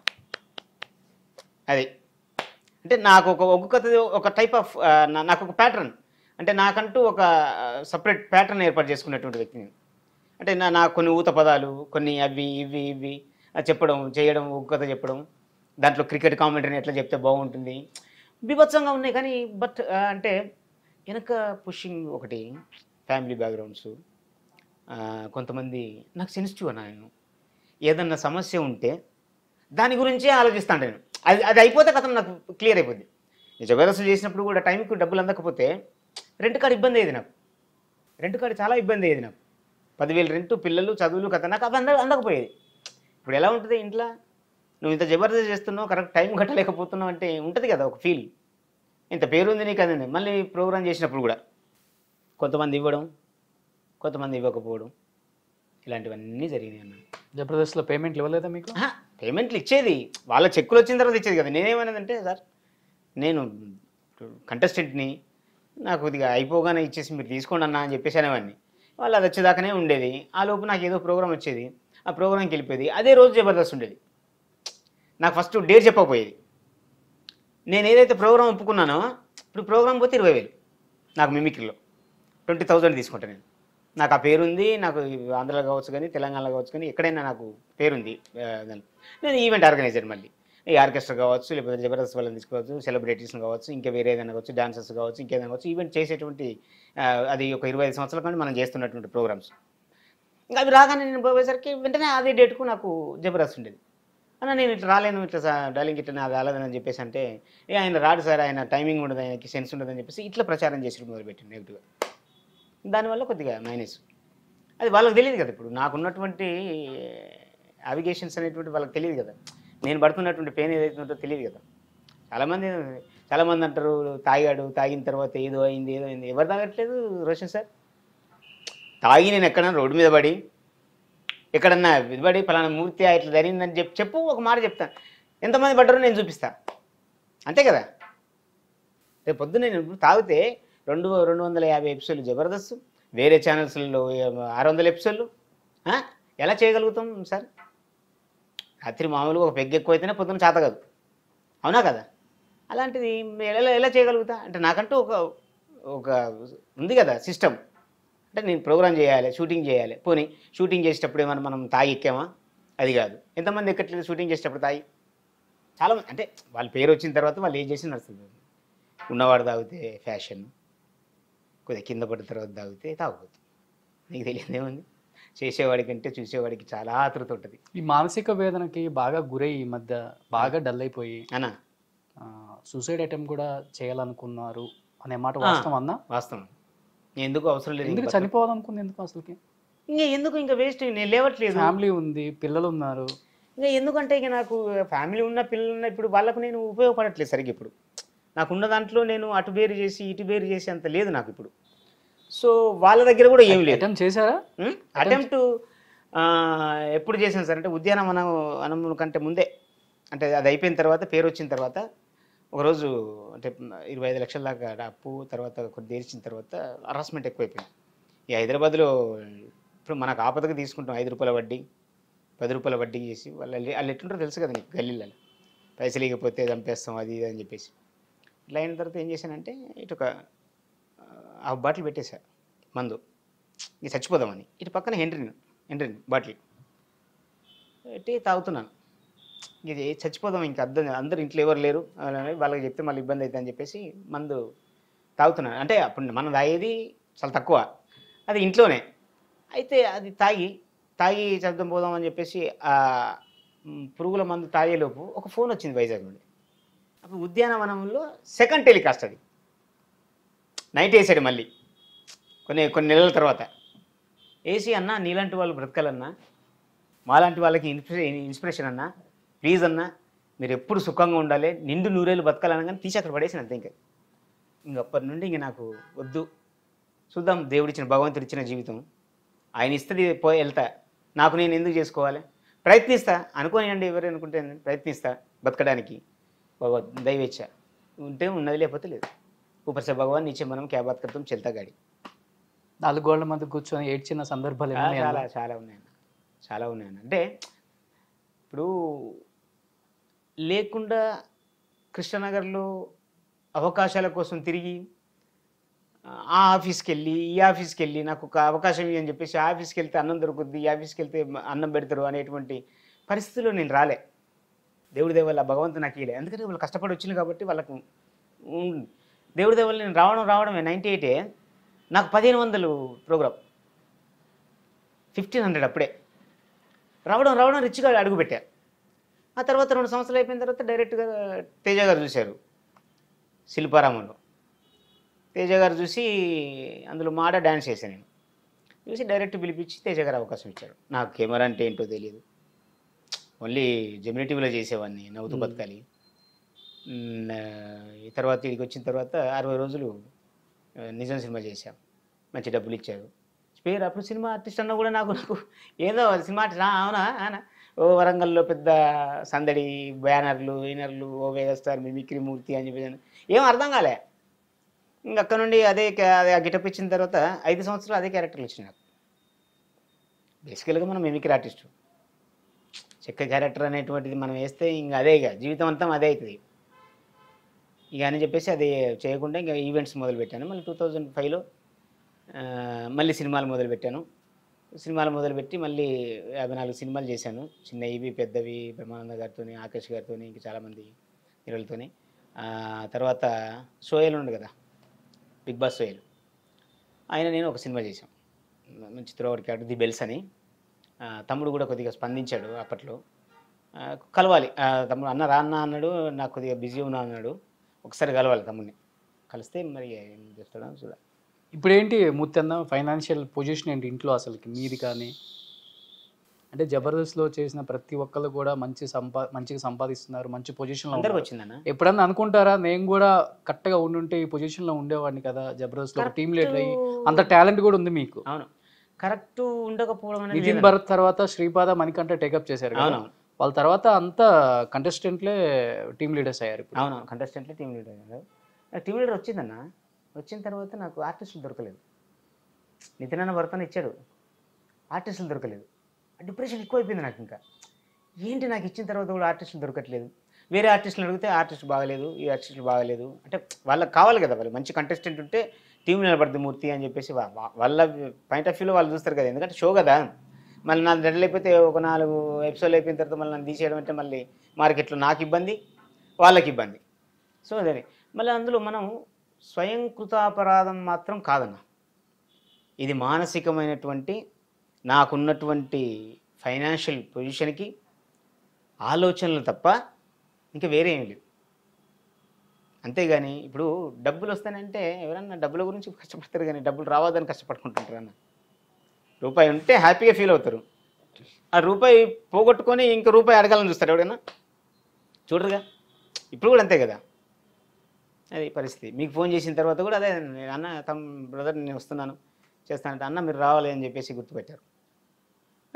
B: అది అంటే నాకు ఒక ఒక్కొక్క ఒక టైప్ ఆఫ్ నాకు ఒక ప్యాటర్న్ అంటే నాకంటూ ఒక సపరేట్ ప్యాటర్న్ ఏర్పాటు చేసుకున్నటువంటి వ్యక్తిని అంటే నా నాకు కొన్ని ఊత పదాలు కొన్ని అవి ఇవి ఇవి ఆ చెప్పడం చేయడం ఒక్కొక్క చెప్పడం దాంట్లో క్రికెట్ కామెంటరీని ఎట్లా చెప్తే బాగుంటుంది బీభత్సంగా ఉన్నాయి కానీ బట్ అంటే వెనక పుషింగ్ ఒకటి ఫ్యామిలీ బ్యాక్గ్రౌండ్స్ కొంతమంది నాకు సెన్సిటివ్ అన్న నేను ఏదన్నా సమస్య ఉంటే దాని గురించే ఆలోచిస్తాను నేను అది అది అయిపోతే కథ నాకు క్లియర్ అయిపోద్ది నేను జబర్దస్త్ చేసినప్పుడు కూడా టైంకి డబ్బులు అందకపోతే రెంట్ కార్డు ఇబ్బంది అయ్యేది నాకు రెంట్ కార్డు చాలా ఇబ్బంది అయ్యేది నాకు పదివేలు రెంట్ పిల్లలు చదువులు కథ నాకు అవి అంద అందకపోయేది ఇప్పుడు ఎలా ఉంటుంది ఇంట్లో నువ్వు ఇంత జబర్దస్త్ చేస్తున్నావు కరెక్ట్ టైం కట్టలేకపోతున్నావు అంటే ఉంటుంది కదా ఒక ఫీల్ ఇంత పేరుంది నీకు అదండి మళ్ళీ ప్రోగ్రామ్ చేసినప్పుడు కూడా కొంతమంది ఇవ్వడం కొంతమంది ఇవ్వకపోవడం ఇలాంటివన్నీ జరిగినాయి అన్న
A: జబర్దస్త్లో పేమెంట్లు ఇవ్వలేదా మీకు
B: ఆహా, పేమెంట్లు ఇచ్చేది వాళ్ళ చెక్కులు వచ్చిన తర్వాత ఇచ్చేది కదా నేనేమన్నదంటే సార్ నేను కంటెస్టెంట్ని నాకు కొద్దిగా అయిపోగానే ఇచ్చేసి మీరు తీసుకోండి అన్న అని చెప్పేసి అనేవాడిని వాళ్ళు అది వచ్చేదాకానే ఉండేది ఆ లోపు నాకు ఏదో ప్రోగ్రామ్ వచ్చేది ఆ ప్రోగ్రామ్కి వెళ్ళిపోయేది అదే రోజు జబర్దస్త్ ఉండేది నాకు ఫస్ట్ డేట్ చెప్పకపోయేది నేను ఏదైతే ప్రోగ్రామ్ ఒప్పుకున్నానో ఇప్పుడు ప్రోగ్రామ్ పోతే ఇరవై వేలు నాకు మిమిక్రీలో ట్వంటీ థౌజండ్ తీసుకుంటాను నేను నాకు ఆ పేరుంది నాకు ఆంధ్రలో కావచ్చు కానీ తెలంగాణలో కావచ్చు కానీ ఎక్కడైనా నాకు పేరుంది ఆ, దాని- నేను ఈవెంట్ ఆర్గనైజర్ మళ్ళీ ఈ ఆర్కెస్ట్రా కావచ్చు లేకపోతే జబర్దస్త్ వాళ్ళని తీసుకోవచ్చు సెలబ్రిటీస్ని కావచ్చు ఇంకా వేరే ఏదైనా కావచ్చు డాన్సర్స్ కావచ్చు ఇంకేదైనా కావచ్చు ఈవెంట్ చేసేటువంటి ఆ, అది ఒక ఇరవై ఐదు సంవత్సరాల కానీ మనం చేస్తున్నటువంటి ప్రోగ్రామ్స్ ఇంకా అవి రాగానే నేను పోయేసరికి వెంటనే అదే డేట్కు నాకు జబర్దస్త్ ఉండేది అన్న నేను ఇట్లా రాలేను ఇట్లా సా- డార్లింగ్ ఇట్లా నాకు రాలేదని చెప్పేసి అంటే ఏ ఆయన రాడు సార్ ఆయన టైమింగ్ ఉండదు ఆయనకి సెన్స్ ఉండదు అని చెప్పేసి ఇట్లా ప్రచారం చేసి మొదలుపెట్టింది నెగిటివ్గా దానివల్ల కొద్దిగా మైనస్ అది వాళ్ళకి తెలియదు కదా ఇప్పుడు నాకున్నటువంటి అవిగేషన్స్ అనేటువంటి వాళ్ళకి తెలియదు కదా నేను పడుతున్నటువంటి పెయిన్ ఏదైతే ఉందో తెలియదు కదా చాలామంది చాలామంది అంటారు తాగాడు తాగిన తర్వాత ఏదో అయింది ఏదో అయింది ఎవరు తాగట్లేదు రోషన్ సార్ తాగి నేను ఎక్కడన్నా రోడ్డు మీద పడి ఎక్కడన్నా ఇది పడి ఫలానా మూర్తి ఇట్లా జరిగిందని చెప్పి చెప్పు ఒక మాట చెప్తాను ఎంతమంది పడ్డారో నేను చూపిస్తా అంతే కదా రేపు పొద్దున్న నేను ఇప్పుడు తాగితే రెండు రెండు వందల యాభై ఎపిసోడ్లు జబర్దస్త్ వేరే ఛానల్స్లో ఆరు వందల ఎపిసోడ్లు ఆ? ఎలా చేయగలుగుతాం సార్ రాత్రి మామూలుగా ఒక పెగ్ ఎక్కువైతేనే పొద్దున్న చేత కాదు అవునా కదా అలాంటిది ఎలా ఎలా చేయగలుగుతా అంటే నాకంటూ ఒక ఒక ఉంది కదా సిస్టమ్ అంటే నేను ప్రోగ్రామ్ చేయాలి షూటింగ్ చేయాలి పోనీ షూటింగ్ చేసేటప్పుడు ఏమన్నా మనం తాగి ఎక్కామా అది కాదు ఎంతమంది ఎక్కట్లేదు షూటింగ్ చేసేటప్పుడు తాగి చాలా మంది అంటే వాళ్ళ పేరు వచ్చిన తర్వాత వాళ్ళు ఏం చేసి నడుస్తుంది ఉన్నవాడు తాగితే ఫ్యాషన్ కొద్దిగా కింద పడిన తర్వాత తాగితే తాగబోతుంది నీకు తెలియదు ఏముంది చేసేవాడికి అంటే చూసేవాడికి చాలా ఆతృత ఉంటుంది
A: ఈ మానసిక వేదనకి బాగా గురై ఈ మధ్య బాగా డల్ అయిపోయి
B: అన్నా
A: సూసైడ్ అటెంప్ట్ కూడా చేయాలనుకున్నారు అనే మాట
B: ఆ.
A: వాస్తవం అన్న
B: వాస్తవం ఎందుకు అవసరం లేదు
A: ఎందుకు
B: ఇంకా
A: చనిపోవాలనుకుంది ఎందుకు అసలుకి
B: ఇంకా ఎందుకు ఇంకా వేస్ట్ నేను లేవట్లేదు
A: ఫ్యామిలీ ఉంది పిల్లలు ఉన్నారు
B: ఇంకా ఎందుకంటే ఇక నాకు ఫ్యామిలీ ఉన్న పిల్లలు ఉన్న ఇప్పుడు వాళ్ళకు నేను ఉపయోగపడట్లేదు సరిగ్గా ఇప్పుడు నాకున్న దాంట్లో నేను అటు బేరు చేసి ఇటు బేరు చేసి అంత లేదు నాకు ఇప్పుడు సో వాళ్ళ దగ్గర కూడా ఏం లేదు
A: అటెంప్ట్ చేశారా
B: అటెంప్ట్ ఆ, ఎప్పుడు చేశాను సార్ అంటే ఉద్యానవనం వనం కంటే ముందే అంటే అది అయిపోయిన తర్వాత పేరు వచ్చిన తర్వాత ఒకరోజు అంటే ఇరవై ఐదు లక్షల దాకా అప్పు తర్వాత కొద్ది తీర్చిన తర్వాత హరాస్మెంట్ ఎక్కువైపోయింది ఈ హైదరాబాద్లో ఇప్పుడు మనకు ఆపదకు తీసుకుంటాం ఐదు రూపాయల వడ్డీ పది రూపాయల వడ్డీ చేసి వాళ్ళు వాళ్ళు ఎట్లుంటారో తెలుసు కదా నీకు గల్లీలలో పైసలు ఇకపోతే చంపేస్తాం అది ఇది అని చెప్పేసి ఇట్లా అయిన తర్వాత ఏం చేశానంటే ఇటు ఒక ఆ, హాఫ్ బాటిల్ పెట్టేశా మందు ఇది చచ్చిపోదామని ఇటు పక్కన హెండ్రిన్ హెండ్రిన్ బాటిల్ పెట్టి తాగుతున్నాను ఇది చచ్చిపోదాం ఇంకా అర్థం అందరు ఇంట్లో ఎవరు లేరు అని వాళ్ళకి చెప్తే మళ్ళీ ఇబ్బంది అవుతుంది అని చెప్పేసి మందు తాగుతున్నాను అంటే అప్పుడు మనం తాగేది చాలా తక్కువ అది ఇంట్లోనే అయితే అది తాగి తాగి చదువు పోదాం అని చెప్పేసి ఆ మ్, పురుగుల మందు తాగేలోపు ఒక ఫోన్ వచ్చింది వైజాగ్ నుండి అప్పుడు ఉద్యానవనంలో సెకండ్ టెలికాస్ట్ అది నైట్ వేసాడు మళ్ళీ కొన్ని కొన్ని నెలల తర్వాత వేసి అన్న నీలాంటి వాళ్ళు బ్రతకాలన్నా మాలాంటి వాళ్ళకి ఇన్స్పిరే ఇన్స్పిరేషన్ అన్నా ప్లీజ్ అన్నా మీరు ఎప్పుడు సుఖంగా ఉండాలి నిండు నూరేళ్ళు బతకాలనగానే తీసి అక్కడ పడేసిన అంతే ఇంకా ఇంక అప్పటి నుండి ఇంక నాకు వద్దు చూద్దాం దేవుడిచ్చిన భగవంతుడు ఇచ్చిన జీవితం ఆయన ఇస్తుంది పోయి వెళ్తా నాకు నేను ఎందుకు చేసుకోవాలి ప్రయత్నిస్తా అనుకోనియండి ఎవరు అనుకుంటే ప్రయత్నిస్తా బతకడానికి భగవద్ దైవేచ్ఛ ఉంటే ఉన్నది లేకపోతే లేదు ऊपर से भगवान नीचे మనం क्या बात करते चलता गाड़ी
A: నాలుగు గోళ్ల మధ్య కూర్చొని ఏడ్చిన సందర్భాలు
B: చాలా
A: ఏమైనా
B: చాలా చాలా ఉన్నాయన్న చాలా ఉన్నాయన్న అంటే ఇప్పుడు లేకుండా కృష్ణనగర్లో అవకాశాల కోసం తిరిగి ఆ ఆఫీస్కి వెళ్ళి ఈ ఆఫీస్కి వెళ్ళి నాకు ఒక అవకాశం ఇవ్వి అని చెప్పేసి ఆ ఆఫీస్కి వెళ్తే అన్నం దొరుకుద్ది ఈ ఆఫీస్కి వెళ్తే అన్నం పెడతారు అనేటువంటి పరిస్థితిలో నేను రాలే దేవుడి దేవల్ల భగవంతు నాకు ఇలే ఎందుకంటే వాళ్ళు కష్టపడి వచ్చింది కాబట్టి వాళ్ళకు ఉం- దేవుడి దేవల్ల నేను రావడం రావడమే నైంటీ ఎయిటే నాకు పదిహేను వందలు ప్రోగ్రామ్ ఫిఫ్టీన్ హండ్రెడ్ అప్పుడే రావడం రావడం రిచ్గా అడుగుపెట్టా ఆ తర్వాత రెండు సంవత్సరాలు అయిపోయిన తర్వాత డైరెక్ట్గా తేజ గారు చూశారు శిల్పారామంలో తేజ గారు చూసి అందులో మాడ డ్యాన్స్ చేశాను నేను చూసి డైరెక్ట్ పిలిపించి తేజ గారు అవకాశం ఇచ్చారు నాకు కెమెరా అంటే ఏంటో తెలియదు ఓన్లీ జెమినీ టీవీలో చేసేవాడిని నవ్వుతూ
A: Hmm.
B: బతకాలి మ్, ఆ, ఈ తర్వాత ఇక్కడికి వచ్చిన తర్వాత అరవై రోజులు ఆ, నిజం సినిమా చేశాం మంచి డబ్బులు ఇచ్చారు పేరు అప్పుడు సినిమా ఆర్టిస్ట్ అన్నా కూడా నాకు నాకు ఏదో సినిమా ఆర్టిస్ట్ ఆ, అవునా అవునా ఓ వరంగల్లో పెద్ద సందడి బ్యానర్లు ఈనర్లు ఓ వేగస్టార్ మిమిక్రీ మూర్తి అని చెప్పి ఏం అర్థం కాలే ఇంక అక్కడ నుండి అదే క్యా- అదే ఆ గిటప్ ఇచ్చిన తర్వాత ఐదు సంవత్సరాలు అదే క్యారెక్టర్లు వచ్చినాయి నాకు బేసికల్గా మనం మిమిక్రీ ఆర్టిస్ట్ చెక్క క్యారెక్టర్ అనేటువంటిది మనం వేస్తే ఇంక అదే ఇక జీవితం అంతా అదే అవుతుంది ఇక అని చెప్పేసి అది చేయకుండా ఇంకా ఈవెంట్స్ మొదలుపెట్టాను మళ్ళీ టూ థౌజండ్ ఫైవ్లో మళ్ళీ సినిమాలు మొదలుపెట్టాను సినిమాలు మొదలుపెట్టి మళ్ళీ యాభై నాలుగు సినిమాలు చేశాను చిన్న ఇవి పెద్దవి బ్రహ్మానంద గారితో ఆకాష్ గారితో ఇంకా చాలామంది హీరోలతోని ఆ, తర్వాత సోయల్ ఉండు కదా బిగ్ బాస్ సోయల్ ఆయన నేను ఒక సినిమా చేశాం మంచి త్రోవర్ క్యారెక్టర్ ది బెల్స్ అని ఆ, తమ్ముడు కూడా కొద్దిగా స్పందించాడు అప్పట్లో ఆ, కలవాలి ఆ, తమ్ముడు అన్న రా అన్న అన్నాడు నాకు కొద్దిగా బిజీ ఉన్నా అన్నాడు ఒకసారి కలవాలి తమ్ముడిని కలిస్తే మరి ఏం చేస్తాడో చూడాలి
A: ఇప్పుడు ఏంటి ముత్తన్న ఫైనాన్షియల్ పొజిషన్ ఏంటి ఇంట్లో అసలుకి మీది కానీ అంటే జబర్దస్త్లో చేసిన ప్రతి ఒక్కరు కూడా మంచి సంపా మంచిగా సంపాదిస్తున్నారు మంచి పొజిషన్లో
B: అందరికి
A: ఉన్నారు
B: వచ్చిందన్న
A: ఎప్పుడన్నా అనుకుంటారా నేను కూడా కరెక్ట్గా ఉండుంటే ఈ పొజిషన్లో ఉండేవాడిని కదా జబర్దస్త్లో ఒక టీమ్ లీడర్ అయ్యి అంత టాలెంట్ కూడా ఉంది మీకు
B: అవును కరెక్ట్ ఉండకపోవడం అనేది
A: నితిన్
B: లేదన్న.
A: భరత్ తర్వాత శ్రీపాద మణికంఠ టేకప్ చేశారు కదా
B: అవునవును
A: వాళ్ళ తర్వాత అంతా కంటెస్టెంట్లే టీమ్ లీడర్స్ అయ్యారు ఇప్పుడు
B: అవును కంటెస్టెంట్లే టీమ్ లీడర్ అయ్యారు నాకు టీమ్ లీడర్ వచ్చిందన్న వచ్చిన తర్వాత నాకు ఆర్టిస్టులు దొరకలేదు నితిన్ అన్న భర్తను ఇచ్చాడు ఆర్టిస్టులు దొరకలేదు డిప్రెషన్ ఎక్కువైపోయింది నాకు ఇంకా ఏంటి నాకు ఇచ్చిన తర్వాత కూడా ఆర్టిస్టులు దొరకట్లేదు వేరే ఆర్టిస్టులు అడిగితే ఆర్టిస్ట్ బాగలేదు ఈ ఆర్టిస్టులు బాగలేదు అంటే వాళ్ళకి కావాలి కదా వాళ్ళు మంచి కంటెస్టెంట్ ఉంటే టీం నిలబడుతుంది మూర్తి అని చెప్పేసి వా- వా- వాళ్ళ పాయింట్ ఆఫ్ వ్యూలో వాళ్ళు చూస్తారు కదా ఎందుకంటే షో కదా మళ్ళీ నాలుగు గంటలు అయిపోతే ఒక నాలుగు ఎపిసోడ్లు అయిపోయిన తర్వాత మళ్ళీ నన్ను తీసేయడం అంటే మళ్ళీ మార్కెట్లో నాకు ఇబ్బంది వాళ్ళకి ఇబ్బంది సో అదే మళ్ళీ అందులో మనం స్వయం కృతాపరాధం మాత్రం కాదన్న ఇది మానసికమైనటువంటి నాకున్నటువంటి ఫైనాన్షియల్ పొజిషన్కి ఆలోచనలు తప్ప ఇంకా వేరే ఏం లేవు అంతేగాని ఇప్పుడు డబ్బులు వస్తానంటే ఎవరన్నా డబ్బుల గురించి కష్టపడతారు కానీ డబ్బులు రావద్దని కష్టపడుకుంటుంటారు అన్న రూపాయి ఉంటే హ్యాపీగా ఫీల్ అవుతారు ఆ రూపాయి పోగొట్టుకొని ఇంకో రూపాయి అడగాలని చూస్తారు ఎవడైనా చూడరుగా ఇప్పుడు కూడా అంతే కదా అది పరిస్థితి మీకు ఫోన్ చేసిన తర్వాత కూడా అదే నేను అన్న తమ్ బ్రదర్ నేను వస్తున్నాను చేస్తానంటే అన్న మీరు రావాలి అని చెప్పేసి గుర్తుపెట్టారు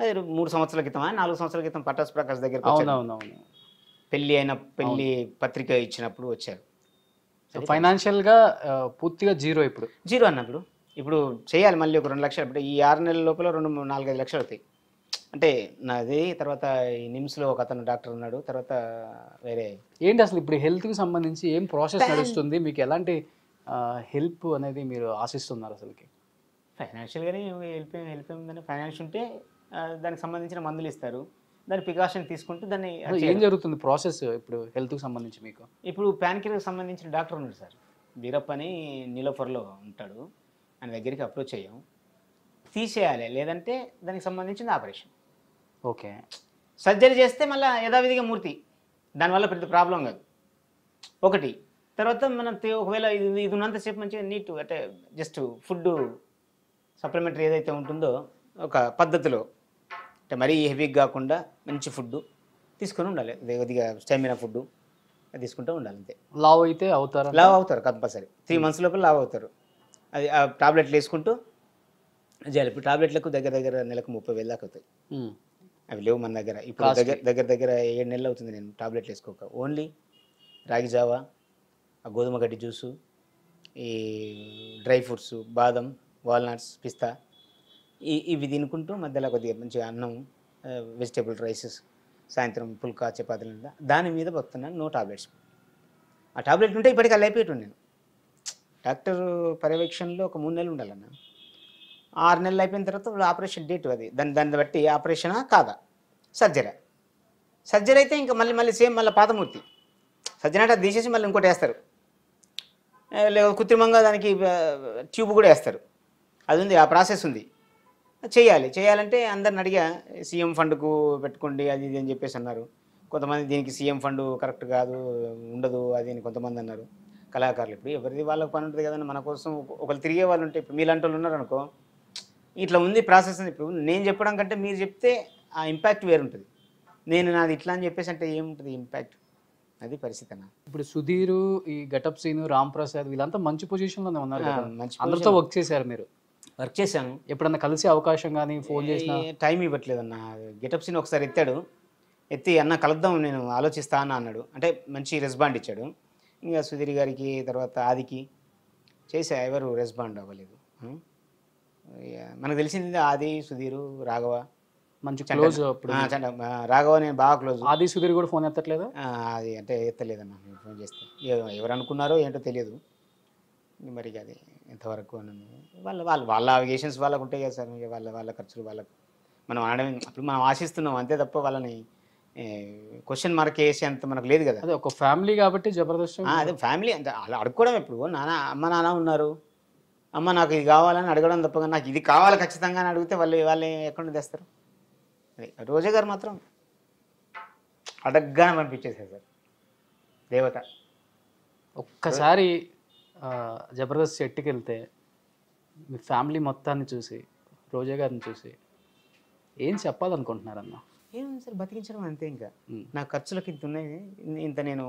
B: అది మూడు సంవత్సరాల క్రితమా నాలుగు సంవత్సరాల క్రితం పటాస్ ప్రకాష్ దగ్గరికి వచ్చారు
A: అవునవునవును
B: పెళ్లి అయిన పెళ్లి పత్రిక ఇచ్చినప్పుడు వచ్చారు
A: సో ఫైనాన్షియల్గా పూర్తిగా జీరో ఇప్పుడు
B: జీరో అన్నప్పుడు ఇప్పుడు చేయాలి మళ్ళీ ఒక రెండు లక్షలు ఇప్పుడు ఈ ఆరు నెలల లోపల రెండు మూడు నాలుగైదు లక్షలు అవుతాయి అంటే నాది తర్వాత ఈ నిమ్స్లో ఒక అతను డాక్టర్ ఉన్నాడు తర్వాత వేరే
A: ఏంటి అసలు ఇప్పుడు హెల్త్కి సంబంధించి ఏం ప్రాసెస్ నడుస్తుంది మీకు ఎలాంటి హెల్ప్ అనేది మీరు ఆశిస్తున్నారు అసలుకి
B: ఫైనాన్షియల్గానే హెల్ప్ హెల్ప్ ఉందని ఫైనాన్స్ ఉంటే ఆ, దానికి సంబంధించిన మందులు ఇస్తారు దాని ప్రికాషన్ తీసుకుంటూ దాన్ని
A: అసలు ఏం జరుగుతుంది ప్రాసెస్ ఇప్పుడు హెల్త్కి సంబంధించి మీకు
B: ఇప్పుడు ప్యాన్కిర్కి సంబంధించిన డాక్టర్ ఉన్నాడు సార్ బీరప్ప అని నీలోఫర్లో ఉంటాడు ఆయన దగ్గరికి అప్రోచ్ అయ్యాం తీసేయాలి లేదంటే దానికి సంబంధించిన ఆపరేషన్
A: ఓకే
B: సర్జరీ చేస్తే మళ్ళీ యథావిధిగా మూర్తి దానివల్ల పెద్ద ప్రాబ్లం కాదు ఒకటి తర్వాత మనం తే- ఒకవేళ ఇది ఇది ఉన్నంతసేపు మంచిగా నీట్ అంటే జస్ట్ ఫుడ్ సప్లిమెంటరీ ఏదైతే ఉంటుందో ఒక పద్ధతిలో అంటే మరీ హెవీగా కాకుండా మంచి ఫుడ్ తీసుకొని ఉండాలి అదే కొద్దిగా స్టామినా ఫుడ్ తీసుకుంటూ ఉండాలి అంతే
A: లావ్ అయితే అవుతారా
B: లావ్ అవుతారు కంపల్సరీ త్రీ మంత్స్ లోపల లావ్ అవుతారు అది ఆ టాబ్లెట్లు వేసుకుంటూ చేయాలి ఇప్పుడు టాబ్లెట్లకు దగ్గర దగ్గర నెలకు ముప్పై వేలు దాకా అవుతాయి
A: ఉమ్.
B: అవి లేవు మన దగ్గర ఇప్పుడు దగ్గర దగ్గర దగ్గర ఏడు నెలలు అవుతుంది నేను టాబ్లెట్లు వేసుకోక ఓన్లీ రాగి జావా ఆ గోధుమ గడ్డి జ్యూసు ఈ డ్రై ఫ్రూట్స్ బాదం వాల్నట్స్ పిస్తా ఈ ఇవి తినుకుంటూ మధ్యలో కొద్దిగా మంచిగా అన్నం వెజిటేబుల్ రైసెస్ సాయంత్రం పుల్కా చపాతీలు ఉందా, దాని మీద పోతున్నాను నో టాబ్లెట్స్ ఆ టాబ్లెట్ ఉంటే ఇప్పటికి అలా అయిపోయాడు నేను డాక్టర్ పర్యవేక్షణలో ఒక మూడు నెలలు ఉండాలన్న ఆరు నెలలు అయిపోయిన తర్వాత వాళ్ళు ఆపరేషన్ డేట్ అది దాన్ని దాన్ని బట్టి ఆపరేషనా కాదా సర్జరీ సర్జరీ అయితే ఇంకా మళ్ళీ మళ్ళీ సేమ్ మళ్ళీ పాతమూర్తి సర్జరీ అంటే అది తీసేసి మళ్ళీ ఇంకోటి వేస్తారు ఏ, లేదా కృత్రిమంగా దానికి ట్యూబ్ కూడా వేస్తారు అది ఉంది ఆ ప్రాసెస్ ఉంది చేయాలి చేయాలంటే అందరిని అడిగా సీఎం ఫండ్కు పెట్టుకోండి అది ఇది అని చెప్పేసి అన్నారు కొంతమంది దీనికి సీఎం ఫండ్ కరెక్ట్ కాదు ఉండదు అది అని కొంతమంది అన్నారు కళాకారులు ఇప్పుడు ఎవరిది వాళ్ళకి పని ఉంటుంది కదండి మన కోసం ఒక- ఒకరు తిరిగే వాళ్ళు ఉంటే ఇప్పుడు మీలాంటి వాళ్ళు ఉన్నారు అనుకో ఇట్లా ఉంది ప్రాసెస్ అని ఇప్పుడు నేను చెప్పడం కంటే మీరు చెప్తే ఆ ఇంపాక్ట్ వేరుంటుంది నేను నాది ఇట్లా అని చెప్పేసి అంటే ఏముంటుంది ఇంపాక్ట్ అది పరిస్థితి అన్న
A: ఇప్పుడు సుధీర్ ఈ గటప్ సీను రామ్ ప్రసాద్ వీళ్ళంతా మంచి పొజిషన్ లోనే ఉన్నారు
B: ఆ,
A: కదా
B: మంచి
A: అందరితో వర్క్ చేశారు మీరు
B: వర్క్ చేశాను
A: ఎప్పుడన్నా కలిసే అవకాశం కానీ ఫోన్ చేసిన
B: ఏ- టైం ఇవ్వట్లేదు అన్న గెటప్ సీన్ ఒకసారి ఎత్తాడు ఎత్తి అన్న కలుద్దాం నేను ఆలోచిస్తా అన్న అన్నాడు అంటే మంచి రెస్పాండ్ ఇచ్చాడు ఇంకా సుధీర్ గారికి తర్వాత ఆదికి చేసా ఎవరు రెస్పాండ్ అవ్వలేదు ఉం? ఇక మనకు తెలిసింది ఆది సుధీరు రాఘవ
A: మంచి క్లోజ్ అప్పుడు
B: ఆ, చండ ఆ, రాఘవ నేను బాగా క్లోజ్
A: ఆది సుధీర్ కూడా ఫోన్ ఎత్తట్లేదా
B: అది అంటే ఎత్తలేదన్న నేను ఫోన్ చేస్తే ఎవ- ఎవరు అనుకున్నారో ఏంటో తెలియదు ఇంక మరి ఇక అది ఎంతవరకు అని వాళ్ళ వాళ్ళ వాళ్ళ అవిగేషన్స్ వాళ్ళకు ఉంటాయి కదా సార్ ఇక వాళ్ళ వాళ్ళ ఖర్చులు వాళ్ళకు మనం అనడం అప్పుడు మనం ఆశిస్తున్నాం అంతే తప్ప వాళ్ళని క్వశ్చన్ మార్క్ వేసే అంత మనకు లేదు కదా
A: అదే ఒక ఫ్యామిలీ కాబట్టి జబర్దస్త్
B: ఆ, అదే ఫ్యామిలీ అంటే అలా అడుక్కోవడం ఎప్పుడు నాన్న అమ్మ నాన్న ఉన్నారు అమ్మ నాకు ఇది కావాలని అడగడం తప్ప నాకు ఇది కావాలి ఖచ్చితంగా అని అడిగితే వాళ్ళు వాళ్ళు ఎక్కడ నుండి తెస్తారు అదే రోజా గారు మాత్రం అడగ్గానే పంపించేసారు సార్ దేవత
A: ఒక్కసారి ఆ, జబర్దస్త్ సెట్కి వెళ్తే మీ ఫ్యామిలీ మొత్తాన్ని చూసి రోజా గారిని చూసి ఏం చెప్పాలనుకుంటున్నారన్న
B: ఏముంది సార్ బతికించడం అంతే ఇంకా
A: ఉమ్.
B: నా ఖర్చులకు ఇంత ఉన్నాయి ఇన్- ఇంత నేను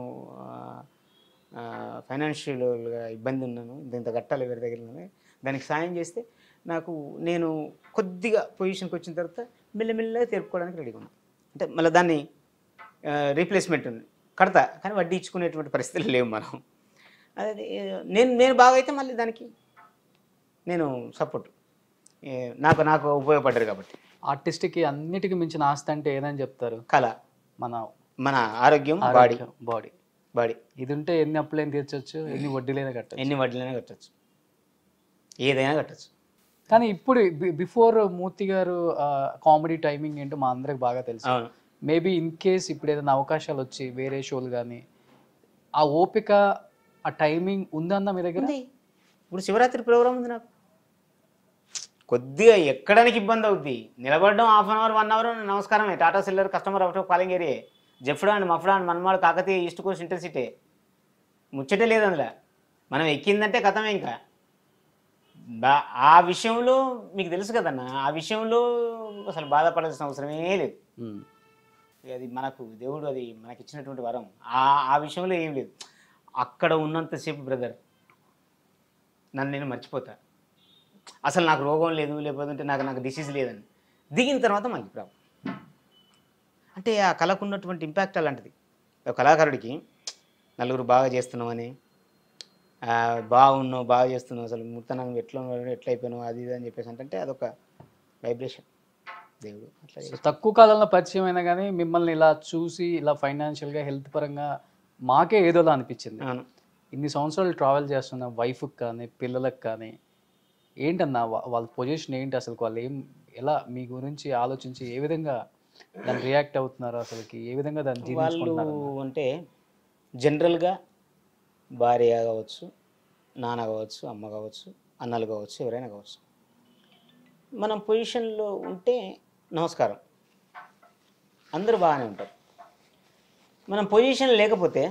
B: ఫైనాన్షియల్గా ఇబ్బంది ఉన్నాను ఇంత ఇంత కట్టాలి ఎవరి దగ్గర ఉన్నాను. దానికి సాయం చేస్తే నాకు నేను కొద్దిగా పొజిషన్కి వచ్చిన తర్వాత మెల్లమెల్లగా తెరుపుకోవడానికి రెడీగా ఉన్నాను అంటే మళ్ళీ దాన్ని రీప్లేస్మెంట్ ఉంది కడతా కానీ వడ్డీ ఇచ్చుకునేటువంటి పరిస్థితులు లేవు మనం అదే నేను నేను బాగా అయితే మళ్ళీ దానికి నేను సపోర్ట్ నాకు నాకు ఉపయోగపడ్డారు కాబట్టి
A: ఆర్టిస్ట్కి అన్నిటికీ మించిన ఆస్తి అంటే ఏదని చెప్తారు
B: కళ
A: మన
B: మన ఆరోగ్యం బాడీ
A: బాడీ
B: బాడీ
A: ఇది ఉంటే ఎన్ని అప్పులైనా తీర్చొచ్చు ఎన్ని వడ్డీలైనా కట్టచ్చు
B: ఎన్ని వడ్లైనా కట్టచ్చు ఏదైనా కట్టచ్చు
A: కానీ ఇప్పుడు బిఫోర్ మూర్తి గారు కామెడీ టైమింగ్ ఏంటో మా అందరికి బాగా తెలుసు
B: అవును
A: మేబీ ఇన్ కేస్ ఇప్పుడు ఏదైనా అవకాశాలు వచ్చి వేరే షోలు కానీ ఆ ఓపిక ఆ టైమింగ్ ఉందన్న మీ దగ్గర
B: ఉంది ఇప్పుడు శివరాత్రి ప్రోగ్రామ్ ఉంది నాకు కొద్దిగా ఎక్కడానికి ఇబ్బంది అవుద్ది నిలబడడం half an hour one hour నమస్కారమే Tata cellular customer out of calling area జెఫ్డా అండ్ మఫ్డా and Manmad Kakatiya east coast intercity ముచ్చటే లేదు అందులో మనం ఎక్కిందంటే కథమే ఇంకా బా- ఆ విషయంలో మీకు తెలుసు కదన్న ఆ విషయంలో అసలు బాధపడాల్సిన అవసరమే లేదు
A: ఉమ్.
B: అది మనకు దేవుడు అది మనకి ఇచ్చినటువంటి వరం ఆ ఆ విషయంలో ఏం లేదు అక్కడ ఉన్నంతసేపు బ్రదర్ నన్ను నేను మర్చిపోతా అసలు నాకు రోగం లేదు లేకపోతే నాకు నాకు డిసీజ్ లేదని దిగిన తర్వాత మళ్ళీ ప్రాబ్లం అంటే ఆ కళకు ఉన్నటువంటి ఇంపాక్ట్ అలాంటిది ఒక కళాకారుడికి నలుగురు బాగా చేస్తున్నామని ఆ, బాగున్నావు బాగా చేస్తున్నావు అసలు ముత్తనం ఎట్లా ఉన్నావు ఎట్లా అయిపోయినావు అది ఇది అని చెప్పేసి అంటే అదొక వైబ్రేషన్ దేవుడు అట్లా
A: సో తక్కువ కాలంలో పరిచయం అయినా కానీ మిమ్మల్ని ఇలా చూసి ఇలా ఫైనాన్షియల్గా హెల్త్ పరంగా మాకే ఏదోలా అనిపించింది
B: అవును
A: ఇన్ని సంవత్సరాలు ట్రావెల్ చేస్తున్న వైఫ్కి కానీ పిల్లలకు కానీ ఏంటన్నా వా- వాళ్ళ పొజిషన్ ఏంటి అసలు వాళ్ళు ఏం ఎలా మీ గురించి ఆలోచించి ఏ విధంగా దాన్ని రియాక్ట్ అవుతున్నారు అసలుకి ఏ విధంగా దాన్ని
B: వాళ్ళు
A: జీర్ణించుకుంటున్నారు
B: అంటే జనరల్గా భార్య కావచ్చు నాన్న కావచ్చు అమ్మ కావచ్చు అన్నలు కావచ్చు ఎవరైనా కావచ్చు మనం పొజిషన్లో ఉంటే నమస్కారం అందరూ బాగానే ఉంటారు మనం పొజిషన్ లేకపోతే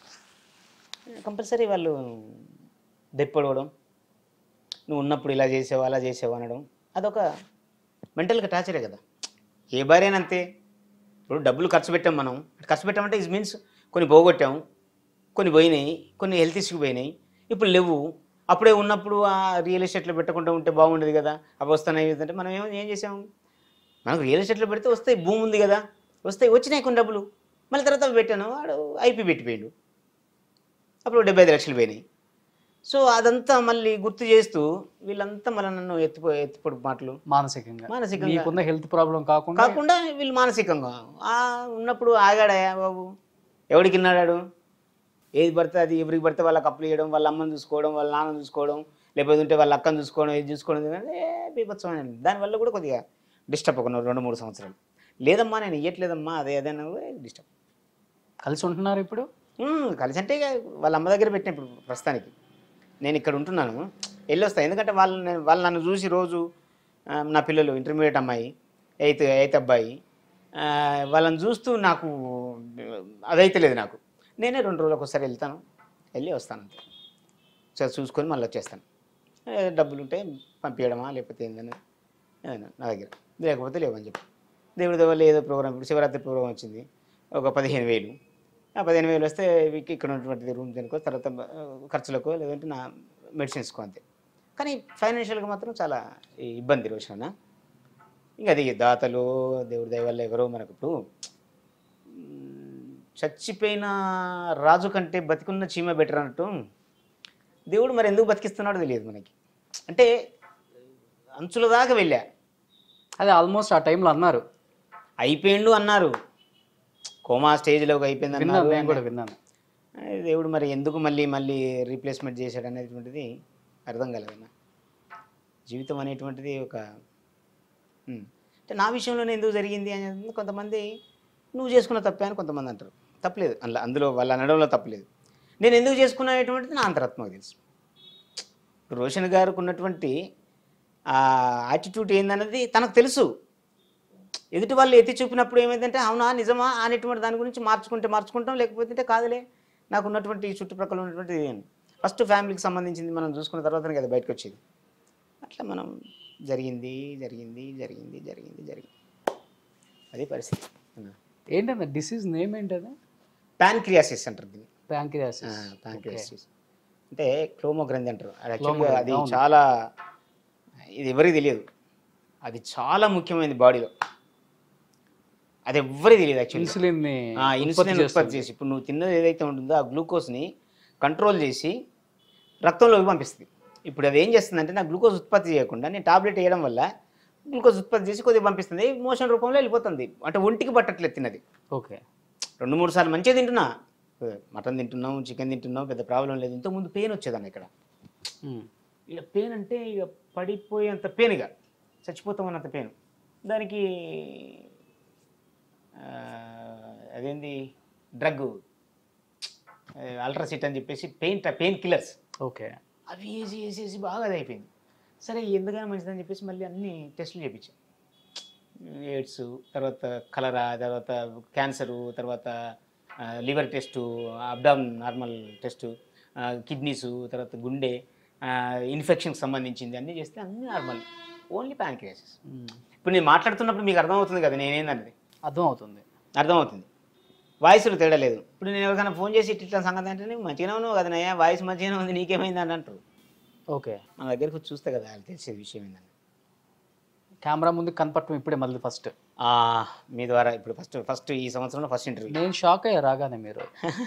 B: కంపల్సరీ వాళ్ళు దెప్పడవడం నువ్వు ఉన్నప్పుడు ఇలా చేసావు అలా చేసావు అనడం అదొక మెంటల్గా టార్చరే కదా ఏ భార్య అయినా అంతే ఇప్పుడు డబ్బులు ఖర్చు పెట్టాం మనం ఖర్చు పెట్టామంటే ఇస్ మీన్స్ కొన్ని పోగొట్టాం కొన్ని పోయినాయి కొన్ని హెల్త్ ఇష్యూ పోయినాయి ఇప్పుడు లేవు అప్పుడే ఉన్నప్పుడు ఆ రియల్ ఎస్టేట్లో పెట్టకుండా ఉంటే బాగుండేది కదా అవి వస్తున్నాయి అంటే మనం ఏం ఏం చేసాం మనకు రియల్ ఎస్టేట్లో పెడితే వస్తాయి భూమి ఉంది కదా వస్తాయి వచ్చినాయి కొన్ని డబ్బులు మళ్ళీ తర్వాత అవి పెట్టాను వాడు ఐపీ పెట్టిపోయాడు అప్పుడు డెబ్బై ఐదు లక్షలు పోయినాయి సో అదంతా మళ్ళీ గుర్తు చేస్తూ వీళ్ళంతా మళ్ళీ నన్ను ఎత్తిపో ఎత్తిపొడు మాటలు
A: మానసికంగా
B: మానసికంగా
A: మీకున్న హెల్త్ ప్రాబ్లం కాకుండా
B: కాకుండా వీళ్ళు మానసికంగా ఆ ఉన్నప్పుడు ఆగాడయా బాబు ఎవడికి విన్నాడాడు ఏది పడితే అది ఎవరికి పడితే వాళ్ళకి అప్పులు చేయడం వాళ్ళ అమ్మని చూసుకోవడం వాళ్ళ నాన్న చూసుకోవడం లేకపోతే ఉంటే వాళ్ళ అక్కని చూసుకోవడం ఇది చూసుకోవడం ఇది ఏ బీభత్సమైన దానివల్ల కూడా కొద్దిగా డిస్టర్బ్ ఒక రెండు మూడు సంవత్సరాలు లేదమ్మా నేను ఇయ్యట్లేదమ్మా అదే అదే డిస్టర్బ్
A: కలిసి ఉంటున్నారు ఇప్పుడు
B: కలిసి అంటే ఇక వాళ్ళ అమ్మ దగ్గర పెట్టిన ఇప్పుడు ప్రస్తుతానికి నేను ఇక్కడ ఉంటున్నాను వెళ్ళి వస్తాను ఎందుకంటే వాళ్ళు నేను వాళ్ళు నన్ను చూసి రోజు ఆ, నా పిల్లలు ఇంటర్మీడియట్ అమ్మాయి ఎయిత్ ఎయిత్ అబ్బాయి ఆ, వాళ్ళని చూస్తూ నాకు అదైతే లేదు నాకు నేనే రెండు రోజులకు ఒకసారి వెళ్తాను వెళ్ళి వస్తాను అంతే సరే చూసుకొని మళ్ళీ వచ్చేస్తాను ఏ, డబ్బులు ఉంటే పంపించడమా లేకపోతే ఏందని ఏదైనా నా దగ్గర లేకపోతే లేవని చెప్పి దేవుడి వల్ల ఏదో ప్రోగ్రామ్ ఇప్పుడు శివరాత్రి ప్రోగ్రామ్ వచ్చింది ఒక పదిహేను వేలు ఆ పదిహేను వేలు వస్తే వీక్ ఇక్కడ ఉన్నటువంటి రూమ్ తినుకో తర్వాత ఆ, ఖర్చులకు లేదంటే నా మెడిసిన్స్కో అంతే కానీ ఫైనాన్షియల్గా మాత్రం చాలా ఇబ్బంది రోజున ఇంకా అది దాతలు దేవుడి దయ వల్ల ఎవరో మనకు ఇప్పుడు మ్, చచ్చిపోయిన రాజు కంటే బతికున్న చీమ బెటర్ అన్నట్టు దేవుడు మరి ఎందుకు బతికిస్తున్నాడో తెలియదు మనకి అంటే అంచుల దాకా వెళ్ళా
A: అదే ఆల్మోస్ట్ ఆ టైంలో అన్నారు
B: అయిపోయిండు అన్నారు కోమా స్టేజ్లోకి అయిపోయింది
A: విన్నాను
B: అన్నారు
A: నేను కూడా విన్నాను
B: అది దేవుడు మరి ఎందుకు మళ్ళీ మళ్ళీ రీప్లేస్మెంట్ చేశాడు అనేటువంటిది అర్థం కాలేదన్న జీవితం అనేటువంటిది ఒక ఉమ్. అంటే నా విషయంలోనే ఎందుకు జరిగింది అనేది కొంతమంది నువ్వు చేసుకున్న తప్పే అని కొంతమంది అంటారు తప్పలేదు అందులో అందులో వాళ్ళ అనడంలో తప్పలేదు నేను ఎందుకు చేసుకున్నా అనేటువంటిది నా అంతరాత్మకు తెలుసు ఇప్పుడు రోషన్ గారికి ఉన్నటువంటి ఆ యాటిట్యూడ్ ఏందన్నది తనకు తెలుసు ఎదుటి వాళ్ళు ఎత్తి చూపినప్పుడు ఏమైందంటే అవునా నిజమా అనేటువంటి దాని గురించి మార్చుకుంటే మార్చుకుంటాం లేకపోతే కాదులే నాకు ఉన్నటువంటి ఈ చుట్టుప్రక్కల ఉన్నటువంటి ఫస్ట్ ఫ్యామిలీకి సంబంధించింది మనం చూసుకున్న తర్వాతనే కదా బయటకు వచ్చేది అట్లా మనం జరిగింది జరిగింది జరిగింది జరిగింది జరిగింది అది పరిస్థితి
A: ఏంటన్నా డిసీజ్ నేమ్ ఏంటది
B: ప్యాన్క్రియాసిస్ అంటారు దీన్ని
A: ప్యాంక్రియాసిస్
B: ప్యాన్క్రియాసిస్ అంటే క్లోమోగ్రంథి అంటారు అది యాక్చువల్గా అది
A: అవును.
B: చాలా ఇది ఎవరికి తెలియదు అది చాలా ముఖ్యమైనది బాడీలో అది ఎవ్వరికి తెలియదు యాక్చువల్లీ
A: ఇన్సులిన్ ని
B: ఆ
A: ఉత్పత్తి
B: ఇన్సులిన్ ఉత్పత్తి
A: చేస్తుంది.
B: చేసి ఇప్పుడు నువ్వు తిన్నది ఏదైతే ఉంటుందో ఆ గ్లూకోజ్ని కంట్రోల్ చేసి రక్తంలోకి పంపిస్తుంది ఇప్పుడు అది ఏం చేస్తుందంటే నా గ్లూకోజ్ ఉత్పత్తి చేయకుండా నేను టాబ్లెట్ వేయడం వల్ల గ్లూకోజ్ ఉత్పత్తి చేసి కొద్దిగా పంపిస్తుంది మోషన్ రూపంలో వెళ్ళిపోతుంది అంటే ఒంటికి పట్టట్లేదు తిన్నది
A: ఓకే
B: రెండు మూడు సార్లు మంచిగా తింటున్నా మటన్ తింటున్నాం చికెన్ తింటున్నాం పెద్ద ప్రాబ్లం లేదు ఇంతకుముందు పెయిన్ వచ్చేదాన్ని ఇక్కడ
A: ఉమ్.
B: ఇక పెయిన్ అంటే ఇక పడిపోయేంత పెయిన్ ఇక చచ్చిపోతామన్నంత పెయిన్ దానికి ఆ, అదేంది డ్రగ్ అల్ట్రాసిట్ అని చెప్పేసి పెయిన్ పెయిన్ కిల్లర్స్
A: ఓకే
B: అవి వేసి వేసి వేసి బాగా అది అయిపోయింది సరే ఎందుకైనా మంచిదని చెప్పేసి మళ్ళీ అన్ని టెస్టులు చేయించాం ఎయిడ్స్ తర్వాత కలరా తర్వాత క్యాన్సరు తర్వాత liver test abdomen normal test kidneys తర్వాత గుండె ఇన్ఫెక్షన్కి సంబంధించింది అన్నీ చేస్తే అన్నీ నార్మల్ ఓన్లీ ప్యాంక్రియాసిస్
A: ఉమ్.
B: ఇప్పుడు నేను మాట్లాడుతున్నప్పుడు మీకు అర్థమవుతుంది కదా నేనేందన్నది
A: అర్థం అవుతుంది
B: అర్థమవుతుంది వాయిస్లో తేడా లేదు ఇప్పుడు నేను ఎవరికైనా ఫోన్ చేసి ఇట్లా ఇట్లా సంగతి అంటే "నువ్వు మంచిగానే ఉన్నావు కదా నయ్యా వాయిస్ మంచిగానే ఉంది నీకేమైంది అని అంటారు
A: ఓకే
B: మన దగ్గరికి వచ్చి చూస్తే కదా వాళ్ళు తెలిసేది విషయం ఏందని
A: కెమెరా ముందు కనపడటం ఇప్పుడే మళ్ళీ ఫస్ట్
B: ఆ, మీ ద్వారా ఇప్పుడు ఫస్ట్ ఫస్ట్ ఈ సంవత్సరంలో ఫస్ట్ ఇంటర్వ్యూ
A: నేను షాక్ అయ్యా రాగానే మీరు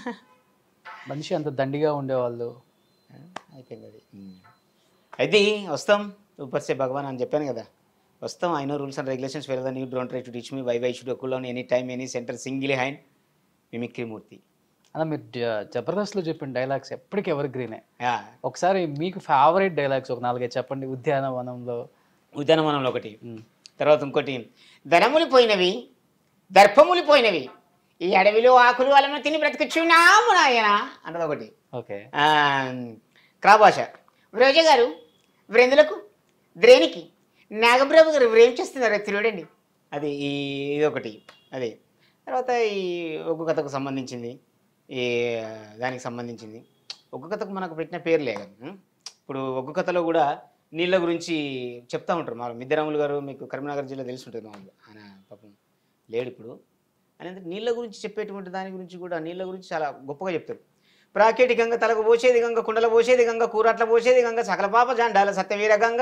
A: మనిషి అంత దండిగా ఉండేవాళ్ళు
B: అయిపోయింది అది అయితే వస్తాం సూపర్ సే భగవాన్ అని చెప్పాను కదా వస్తాం I know rules and regulations well then you don't try to teach me why why should ఒక్కులోన్ any time any center single hand mimicry Murthy
A: అలా మీరు జ- జబర్దస్త్లో చెప్పిన డైలాగ్స్ ఎప్పటికీ ఎవర్ గ్రీనే
B: యా
A: ఒకసారి మీకు ఫేవరెట్ డైలాగ్స్ ఒక నాలుగైదు చెప్పండి ఉద్యానవనంలో
B: ఉద్యానవనంలో ఒకటి
A: ఉమ్.
B: తర్వాత ఇంకోటి ధనములు పోయినవి దర్భములు పోయినవి ఈ అడవిలో ఆకులు అలమ తిని బ్రతకచ్చున్నాము నాయన అన్నది ఒకటి
A: ఓకే
B: ఆ, క్రాభాష రోజా గారు వ్రేందులకు ద్రేనికి నాగబ్రహ్మ గారు ఏం చేస్తున్నారు అది చూడండి అది ఈ ఇది ఒకటి అది తర్వాత ఈ ఒగ్గు కథకు సంబంధించింది ఈ దానికి సంబంధించింది ఒగ్గు కథకు మనకు పెట్టిన పేర్లే కదా ఉం? ఇప్పుడు ఒగ్గు కథలో కూడా నీళ్ళ గురించి చెప్తా ఉంటారు మా మిద్దరాములు గారు మీకు కరీంనగర్ జిల్లా తెలిసి ఉంటుంది మామూలుగా ఆయన పాపం లేడు ఇప్పుడు అనేది నీళ్ళ గురించి చెప్పేటువంటి దాని గురించి కూడా నీళ్ళ గురించి చాలా గొప్పగా చెప్తారు ప్రాకేటి గంగ తలకు పోసేది గంగ కుండల పోసేది గంగ కూరట్ల పోసేది గంగ సకల పాప జాండాల సత్యవీర గంగ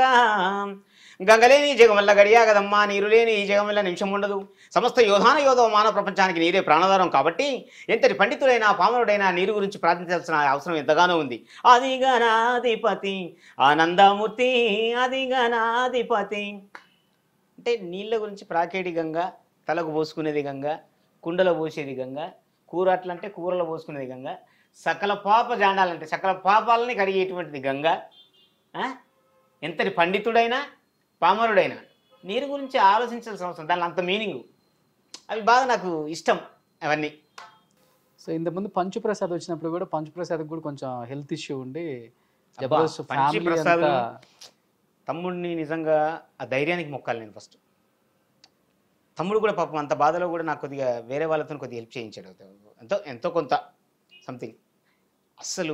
B: గంగలేని ఈ జగం వల్ల గడియా కదమ్మా నీరు లేని ఈ జగం వల్ల నిమిషం ఉండదు సమస్త యోధాన యోధవ మానవ ప్రపంచానికి నీరే ప్రాణాధారం కాబట్టి ఎంతటి పండితుడైనా పామరుడైనా నీరు గురించి ప్రార్థించాల్సిన అవసరం ఎంతగానో ఉంది అదిగనాధిపతి ఆనందమూర్తి అదిగనాధిపతి అంటే నీళ్ళ గురించి ప్రాకేడి గంగ తలకు పోసుకునేది గంగ కుండలో పోసేది గంగ కూర అట్లా అంటే కూరలో పోసుకునేది గంగ సకల పాప జాండాలంటే సకల పాపాలని కడిగేటువంటిది గంగ ఆ? ఎంతటి పండితుడైనా పామరుడైనా నీరు గురించి ఆలోచించాల్సిన అవసరం దానిలో అంత మీనింగ్ అవి బాగా నాకు ఇష్టం అవన్నీ
A: సో ఇంతకుముందు పంచుప్రసాద్ వచ్చినప్పుడు కూడా పంచుప్రసాద్ కూడా కొంచెం హెల్త్ ఇష్యూ ఉండి
B: అబ్బా,
A: జబర్దస్త్ ఫ్యామిలీ
B: పంచుప్రసాద్
A: అంతా
B: తమ్ముడిని నిజంగా ఆ ధైర్యానికి మొక్కాలి నేను ఫస్ట్ తమ్ముడు కూడా పాపం అంత బాధలో కూడా నాకు కొద్దిగా వేరే వాళ్ళతో కొద్దిగా హెల్ప్ చేయించాడు ఎంతో ఎంతో కొంత సంథింగ్ అస్సలు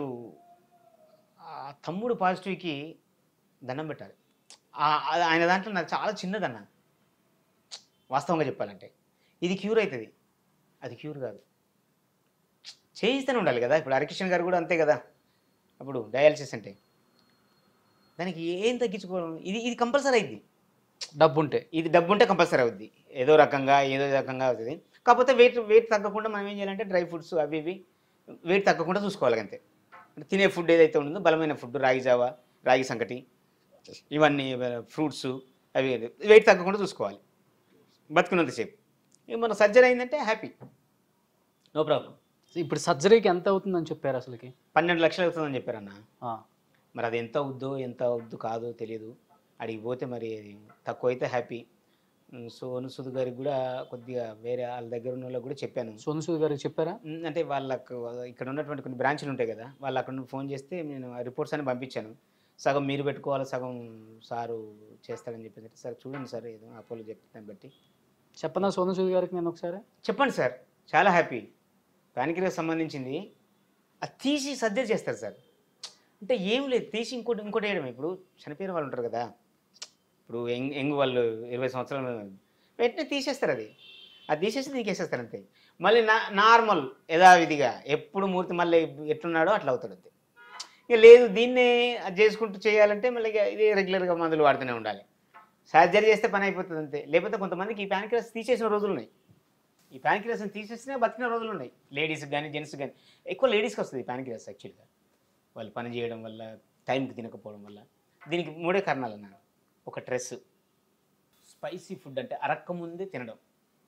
B: ఆ తమ్ముడు పాజిటివ్కి దండం పెట్టాలి ఆ- ఆ- ఆయన దాంట్లో నాకు చాలా చిన్నదన్న వాస్తవంగా చెప్పాలంటే ఇది క్యూర్ అవుతుంది అది క్యూర్ కాదు చేయిస్తూనే ఉండాలి కదా ఇప్పుడు హరికృష్ణ గారు కూడా అంతే కదా అప్పుడు డయాలసిస్ అంటే దానికి ఏం తగ్గించుకోవడం ఇది ఇది కంపల్సరీ అయింది
A: డబ్బు ఉంటే
B: ఇది డబ్బు ఉంటే కంపల్సరీ అవుద్ది ఏదో రకంగా ఏదో రకంగా అవుతుంది కాకపోతే వెయిట్ వెయిట్ తగ్గకుండా మనం ఏం చేయాలంటే డ్రై ఫ్రూట్స్ అవి ఇవి వెయిట్ తగ్గకుండా చూసుకోవాలి అంతే అంటే తినే ఫుడ్ ఏదైతే ఉంటుందో బలమైన ఫుడ్ రాగి జావా రాగి సంకటి ఇవన్నీ ఫ్రూట్స్ అవి వెయిట్ తగ్గకుండా చూసుకోవాలి బతుకున్నంతసేపు ఇక మన సర్జరీ అయిందంటే హ్యాపీ నో ప్రాబ్లం
A: ఇప్పుడు సర్జరీకి ఎంత అవుతుందని చెప్పారు అసలుకి
B: పన్నెండు లక్షలు అవుతుందని చెప్పారన్న
A: ఆ,
B: మరి అది ఎంత అవుద్దో ఎంత అవుద్దు కాదో తెలియదు అడిగి పోతే మరి అది తక్కువ అయితే హ్యాపీ ఉమ్, సోను సుధు గారికి కూడా కొద్దిగా వేరే వాళ్ళ దగ్గర ఉన్న వాళ్ళకి కూడా చెప్పాను
A: సోను సూద్ గారికి చెప్పారా
B: ఉమ్, అంటే వాళ్ళకు ఇక్కడ ఉన్నటువంటి కొన్ని బ్రాంచ్లు ఉంటాయి కదా వాళ్ళు అక్కడ నుండి ఫోన్ చేస్తే నేను ఆ రిపోర్ట్స్ అని పంపించాను సగం మీరు పెట్టుకోవాలి సగం సారు చేస్తాడని చెప్పేసి సార్ చూడండి సార్ ఏదో అపోలో చెప్తాను బట్టి
A: చెప్పనా సోను సూద్ గారికి నేను ఒకసారి
B: చెప్పండి సార్ చాలా హ్యాపీ ప్యానిక్రియా సంబంధించింది అది తీసి సర్జరీ చేస్తారు సార్ అంటే ఏం లేదు తీసి ఇంకోటి ఇంకోటి వేయడం ఇప్పుడు చనిపోయిన వాళ్ళు ఉంటారు కదా ఇప్పుడు యంగ్ యంగ్ వాళ్ళు ఇరవై సంవత్సరాలు వెంటనే తీసేస్తారు అది అది తీసేసి తీసేస్తారు అంతే మళ్ళీ నా నార్మల్ యథావిధిగా ఎప్పుడు మూర్తి మళ్ళీ ఎట్లున్నాడో అట్లా అవుతాడు అంతే ఇక లేదు దీన్నే అది చేసుకుంటూ చేయాలంటే మళ్ళీ ఇక ఇదే రెగ్యులర్గా మందులు వాడుతూనే ఉండాలి సర్జరీ చేస్తే పని అయిపోతుంది అంతే లేకపోతే కొంతమందికి ఈ ప్యానిక్రస్ తీసేసిన రోజులు ఉన్నాయి ఈ ప్యానిక్రియాస్ని తీసేసినా బతికిన రోజులు ఉన్నాయి లేడీస్కి కానీ జెంట్స్ కానీ ఎక్కువ లేడీస్కి వస్తుంది ప్యానిక్రియాస్ యాక్చువల్గా వాళ్ళు పని చేయడం వల్ల టైంకి తినకపోవడం వల్ల దీనికి మూడే కారణాలు అన్నారు ఒక స్ట్రెస్ స్పైసీ ఫుడ్ అంటే అరక్క ముందే తినడం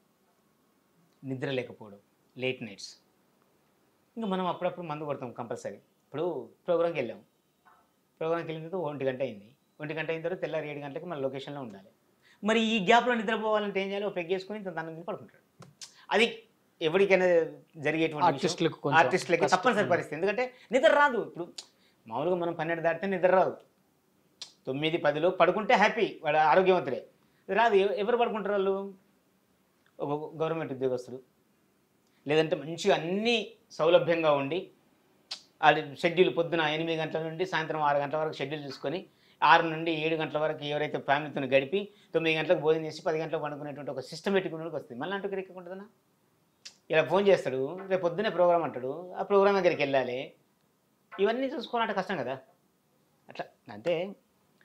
B: నిద్ర లేకపోవడం లేట్ నైట్స్ ఇంకా మనం అప్పుడప్పుడు మందు కొడతాం కంపల్సరీ ఇప్పుడు ప్రోగ్రామ్కి వెళ్ళాం ప్రోగ్రామ్కి వెళ్ళిన తర్వాత ఒంటి గంట అయింది ఒంటి గంట అయిన తర్వాత తెల్లారి ఏడు గంటలకు మన లొకేషన్లో ఉండాలి మరి ఈ గ్యాప్లో నిద్రపోవాలంటే ఏం చేయాలి ఒక పెగ్గేసుకొని తన మీద పడుకుంటాడు అది ఎవరికైనా జరిగేటువంటి విషయం.
A: ఆర్టిస్టులకు కొంచెం
B: ఆర్టిస్టులకి
A: కష్టం.
B: తప్పనిసరి పరిస్థితి ఎందుకంటే నిద్ర రాదు ఇప్పుడు మామూలుగా మనం పన్నెండు దాటితే నిద్ర రాదు తొమ్మిది పదిలో పడుకుంటే హ్యాపీ వాడు ఆరోగ్యవంతుడే రాదు ఎవ- ఎవరు పడుకుంటారు వాళ్ళు ఒక గవర్నమెంట్ ఉద్యోగస్తుడు లేదంటే మంచిగా అన్నీ సౌలభ్యంగా ఉండి అది షెడ్యూల్ పొద్దున ఎనిమిది గంటల నుండి సాయంత్రం ఆరు గంటల వరకు షెడ్యూల్ చూసుకొని ఆరు నుండి ఏడు గంటల వరకు ఎవరైతే ఫ్యామిలీతో గడిపి తొమ్మిది గంటలకు భోజనం చేసి పది గంటలకు పండుకునేటువంటి ఒక సిస్టమేటిక్ ఉన్నోడికి వస్తుంది మళ్ళీ అంటూ ఎక్కకుంటుందన్నా ఇలా ఫోన్ చేస్తాడు రేపు పొద్దున్నే ప్రోగ్రామ్ అంటాడు ఆ ప్రోగ్రామ్ దగ్గరికి వెళ్ళాలి ఇవన్నీ చూసుకోవాలంటే కష్టం కదా అట్లా అంటే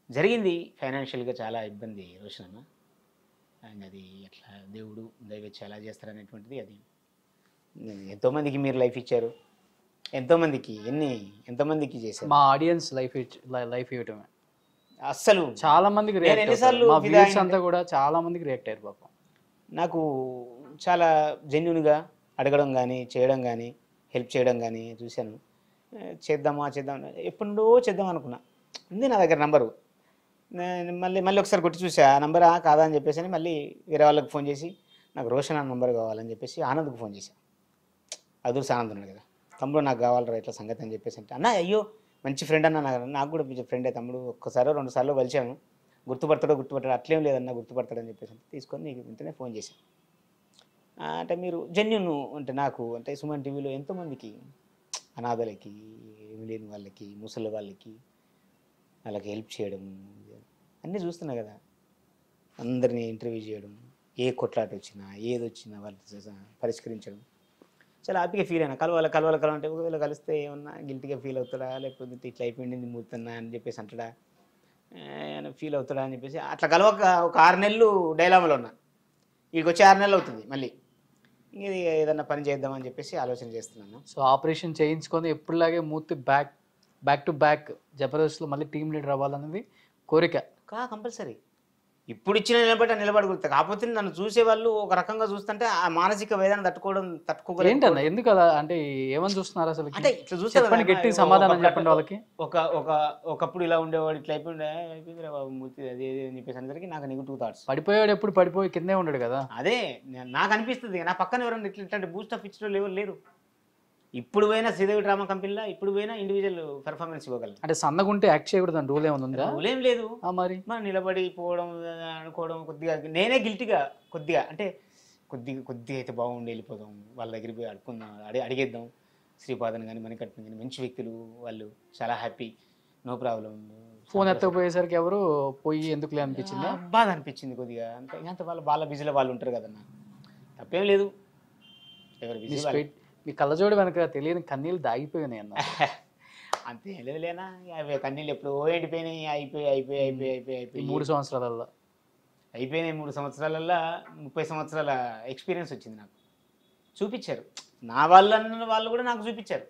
B: జరిగింది ఫైనాన్షియల్గా చాలా ఇబ్బంది రోషన్ అన్న అండ్ అది ఎట్లా దేవుడు దయవచ్చి ఎలా చేస్తారనేటువంటిది అది ఎంతోమందికి మీరు లైఫ్ ఇచ్చారు ఎంతోమందికి ఎన్ని ఎంతమందికి చేశారు
A: మా ఆడియన్స్ లైఫ్ లైఫ్ ఇవ్వటమే
B: అస్సలు
A: చాలా మందికి
B: నేను
A: రియాక్ట్
B: ఎన్నిసార్లు
A: మా
B: ఫిదా
A: వ్యూస్
B: అయినా-
A: అంతా కూడా చాలా మందికి రియాక్ట్ అయ్యారు పాపం
B: నాకు చాలా జెన్యున్గా అడగడం కానీ చేయడం కానీ హెల్ప్ చేయడం కానీ చూశాను ఏ, చేద్దామా చేద్దాం ఎప్పుడో చేద్దాం అనుకున్నా ఉంది నా దగ్గర నంబరు నేను మళ్ళీ మళ్ళీ ఒకసారి కొట్టి చూసా ఆ నంబరా కాదా అని చెప్పేసి అని మళ్ళీ వేరే వాళ్ళకి ఫోన్ చేసి నాకు రోషన్ అన్న నంబర్ కావాలని చెప్పేసి ఆనంద్కి ఫోన్ చేశా అదూర్స్ ఆనంద్ ఉన్నాడు కదా తమ్ముడు నాకు కావాలరా ఇట్లా సంగతి అని చెప్పేసి అంటే అన్న అయ్యో మంచి ఫ్రెండ్ అన్న నాకు నాకు కూడా ఫ్రెండే తమ్ముడు ఒక్కసారో రెండు సార్లు కలిసాను గుర్తుపడతాడో గుర్తుపడతాడు అట్లేం లేదన్న గుర్తుపడతాడని చెప్పేసి అంటే తీసుకొని నీకు వెంటనే ఫోన్ చేశాను ఆ, అంటే మీరు జెన్యున్ అంటే నాకు అంటే సుమన్ టీవీలో ఎంతోమందికి అనాథలకి ఏమి లేని వాళ్ళకి ముసలి వాళ్ళకి వాళ్ళకి హెల్ప్ చేయడం అన్నీ చూస్తున్నా కదా అందరినీ ఇంటర్వ్యూ చేయడం ఏ కొట్లాట వచ్చినా ఏది వచ్చినా వాళ్ళు పరిష్కరించడం చాలా హ్యాపీగా ఫీల్ అయినా కలవాలి కలవాలి కలవాలంటే ఒకవేళ కలిస్తే ఏమన్నా గిల్టీగా ఫీల్ అవుతాడా లేకపోతే ఇట్లా అయిపోయింది మూతున్నా అని చెప్పేసి అంటాడా ఫీల్ అవుతాడా అని చెప్పేసి అట్లా కలవక ఒక ఆరు నెలలు డైలామాలో ఉన్నా వీడికి వచ్చి ఆరు నెలలు అవుతుంది మళ్ళీ ఇది ఏదన్నా పని చేద్దామని చెప్పేసి ఆలోచన చేస్తున్నాను
A: సో ఆపరేషన్ చేయించుకొని ఎప్పుడులాగే Murthy back back to back జబర్దస్త్లో మళ్ళీ టీమ్ లీడర్ అవ్వాలన్నది కోరిక
B: కా కంపల్సరీ ఇప్పుడు ఇచ్చిన నిలబడి నిలబడగలుగుతా కాకపోతే నన్ను చూసే వాళ్ళు ఒక రకంగా చూస్తుంటే ఆ మానసిక వేదన తట్టుకోవడం తట్టుకోగలేదు
A: ఏంటన్న ఎందుకు అలా అంటే ఏమని చూస్తున్నారు అసలు
B: అంటే ఇట్లా చూస్తే
A: చెప్పండి
B: కదా,
A: గట్టి
B: ఒక-
A: సమాధానం
B: ఒక-
A: చెప్పండి వాళ్ళకి
B: ఒక ఒక ఒకప్పుడు ఇలా ఉండేవాడు ఇట్లా అయిపోయిండే అయిపోయింది రా బాబు మూర్తి అది ఇది అని చెప్పేసి అందరికి నాకు నెగిటివ్ థాట్స్
A: పడిపోయాడు ఎప్పుడు పడిపోయి కిందే ఉండడు కదా
B: అదే నే- నాకు అనిపిస్తుంది నా పక్కన ఎవరైనా ఇట్లా ఇట్లాంటి బూస్ట్ ఆఫ్ ఇచ్చిన ఎవరు లేరు ఇప్పుడు పోయినా శ్రీదేవి డ్రామా కంపెనీలో ఇప్పుడు పోయినా ఇండివిజువల్ పెర్ఫార్మెన్స్ ఇవ్వగలరు
A: అంటే సన్నగుంటే యాక్ట్ చేయకూడదు రూల్ ఏమైనా ఉందా
B: ఏం లేదు
A: ఆ మరి
B: మనం నిలబడి పోవడం అనుకోవడం కొద్దిగా నేనే గిల్టీగా కొద్దిగా అంటే కొద్దిగా కొద్దిగా అయితే బాగుండి వెళ్ళిపోదాం వాళ్ళ దగ్గరికి పోయి అడుక్కుందాం అడి అడిగేద్దాం శ్రీపాదన్ కానీ మణికట్నం కానీ మంచి వ్యక్తులు వాళ్ళు చాలా హ్యాపీ నో ప్రాబ్లం
A: ఫోన్ ఎత్తకపోయేసరికి ఎవరు పోయి ఎందుకులే అనిపించిందా
B: బాధ అనిపించింది కొద్దిగా అంత అంత వాళ్ళ వాళ్ళ బిజీలో వాళ్ళు ఉంటారు కదన్న తప్పేం లేదు ఎవరు
A: మీ
B: బిజీ
A: స్ట్రైట్ మీ కళ్ళజోడు వెనక తెలియని కన్నీళ్ళు దాగిపోయినాయి అన్న
B: అంతే లేదు లేనా అవి కన్నీళ్ళు ఎప్పుడు ఓ ఎండిపోయినాయి అయిపోయి అయిపోయి అయిపోయి అయిపోయి
A: ఈ
B: అయిపోయి
A: మూడు సంవత్సరాలలో
B: అయిపోయినాయి మూడు సంవత్సరాలల్లో ముప్పై సంవత్సరాల ఎక్స్పీరియన్స్ వచ్చింది నాకు చూపించారు నా వాళ్ళు అన్న వాళ్ళు కూడా నాకు చూపించారు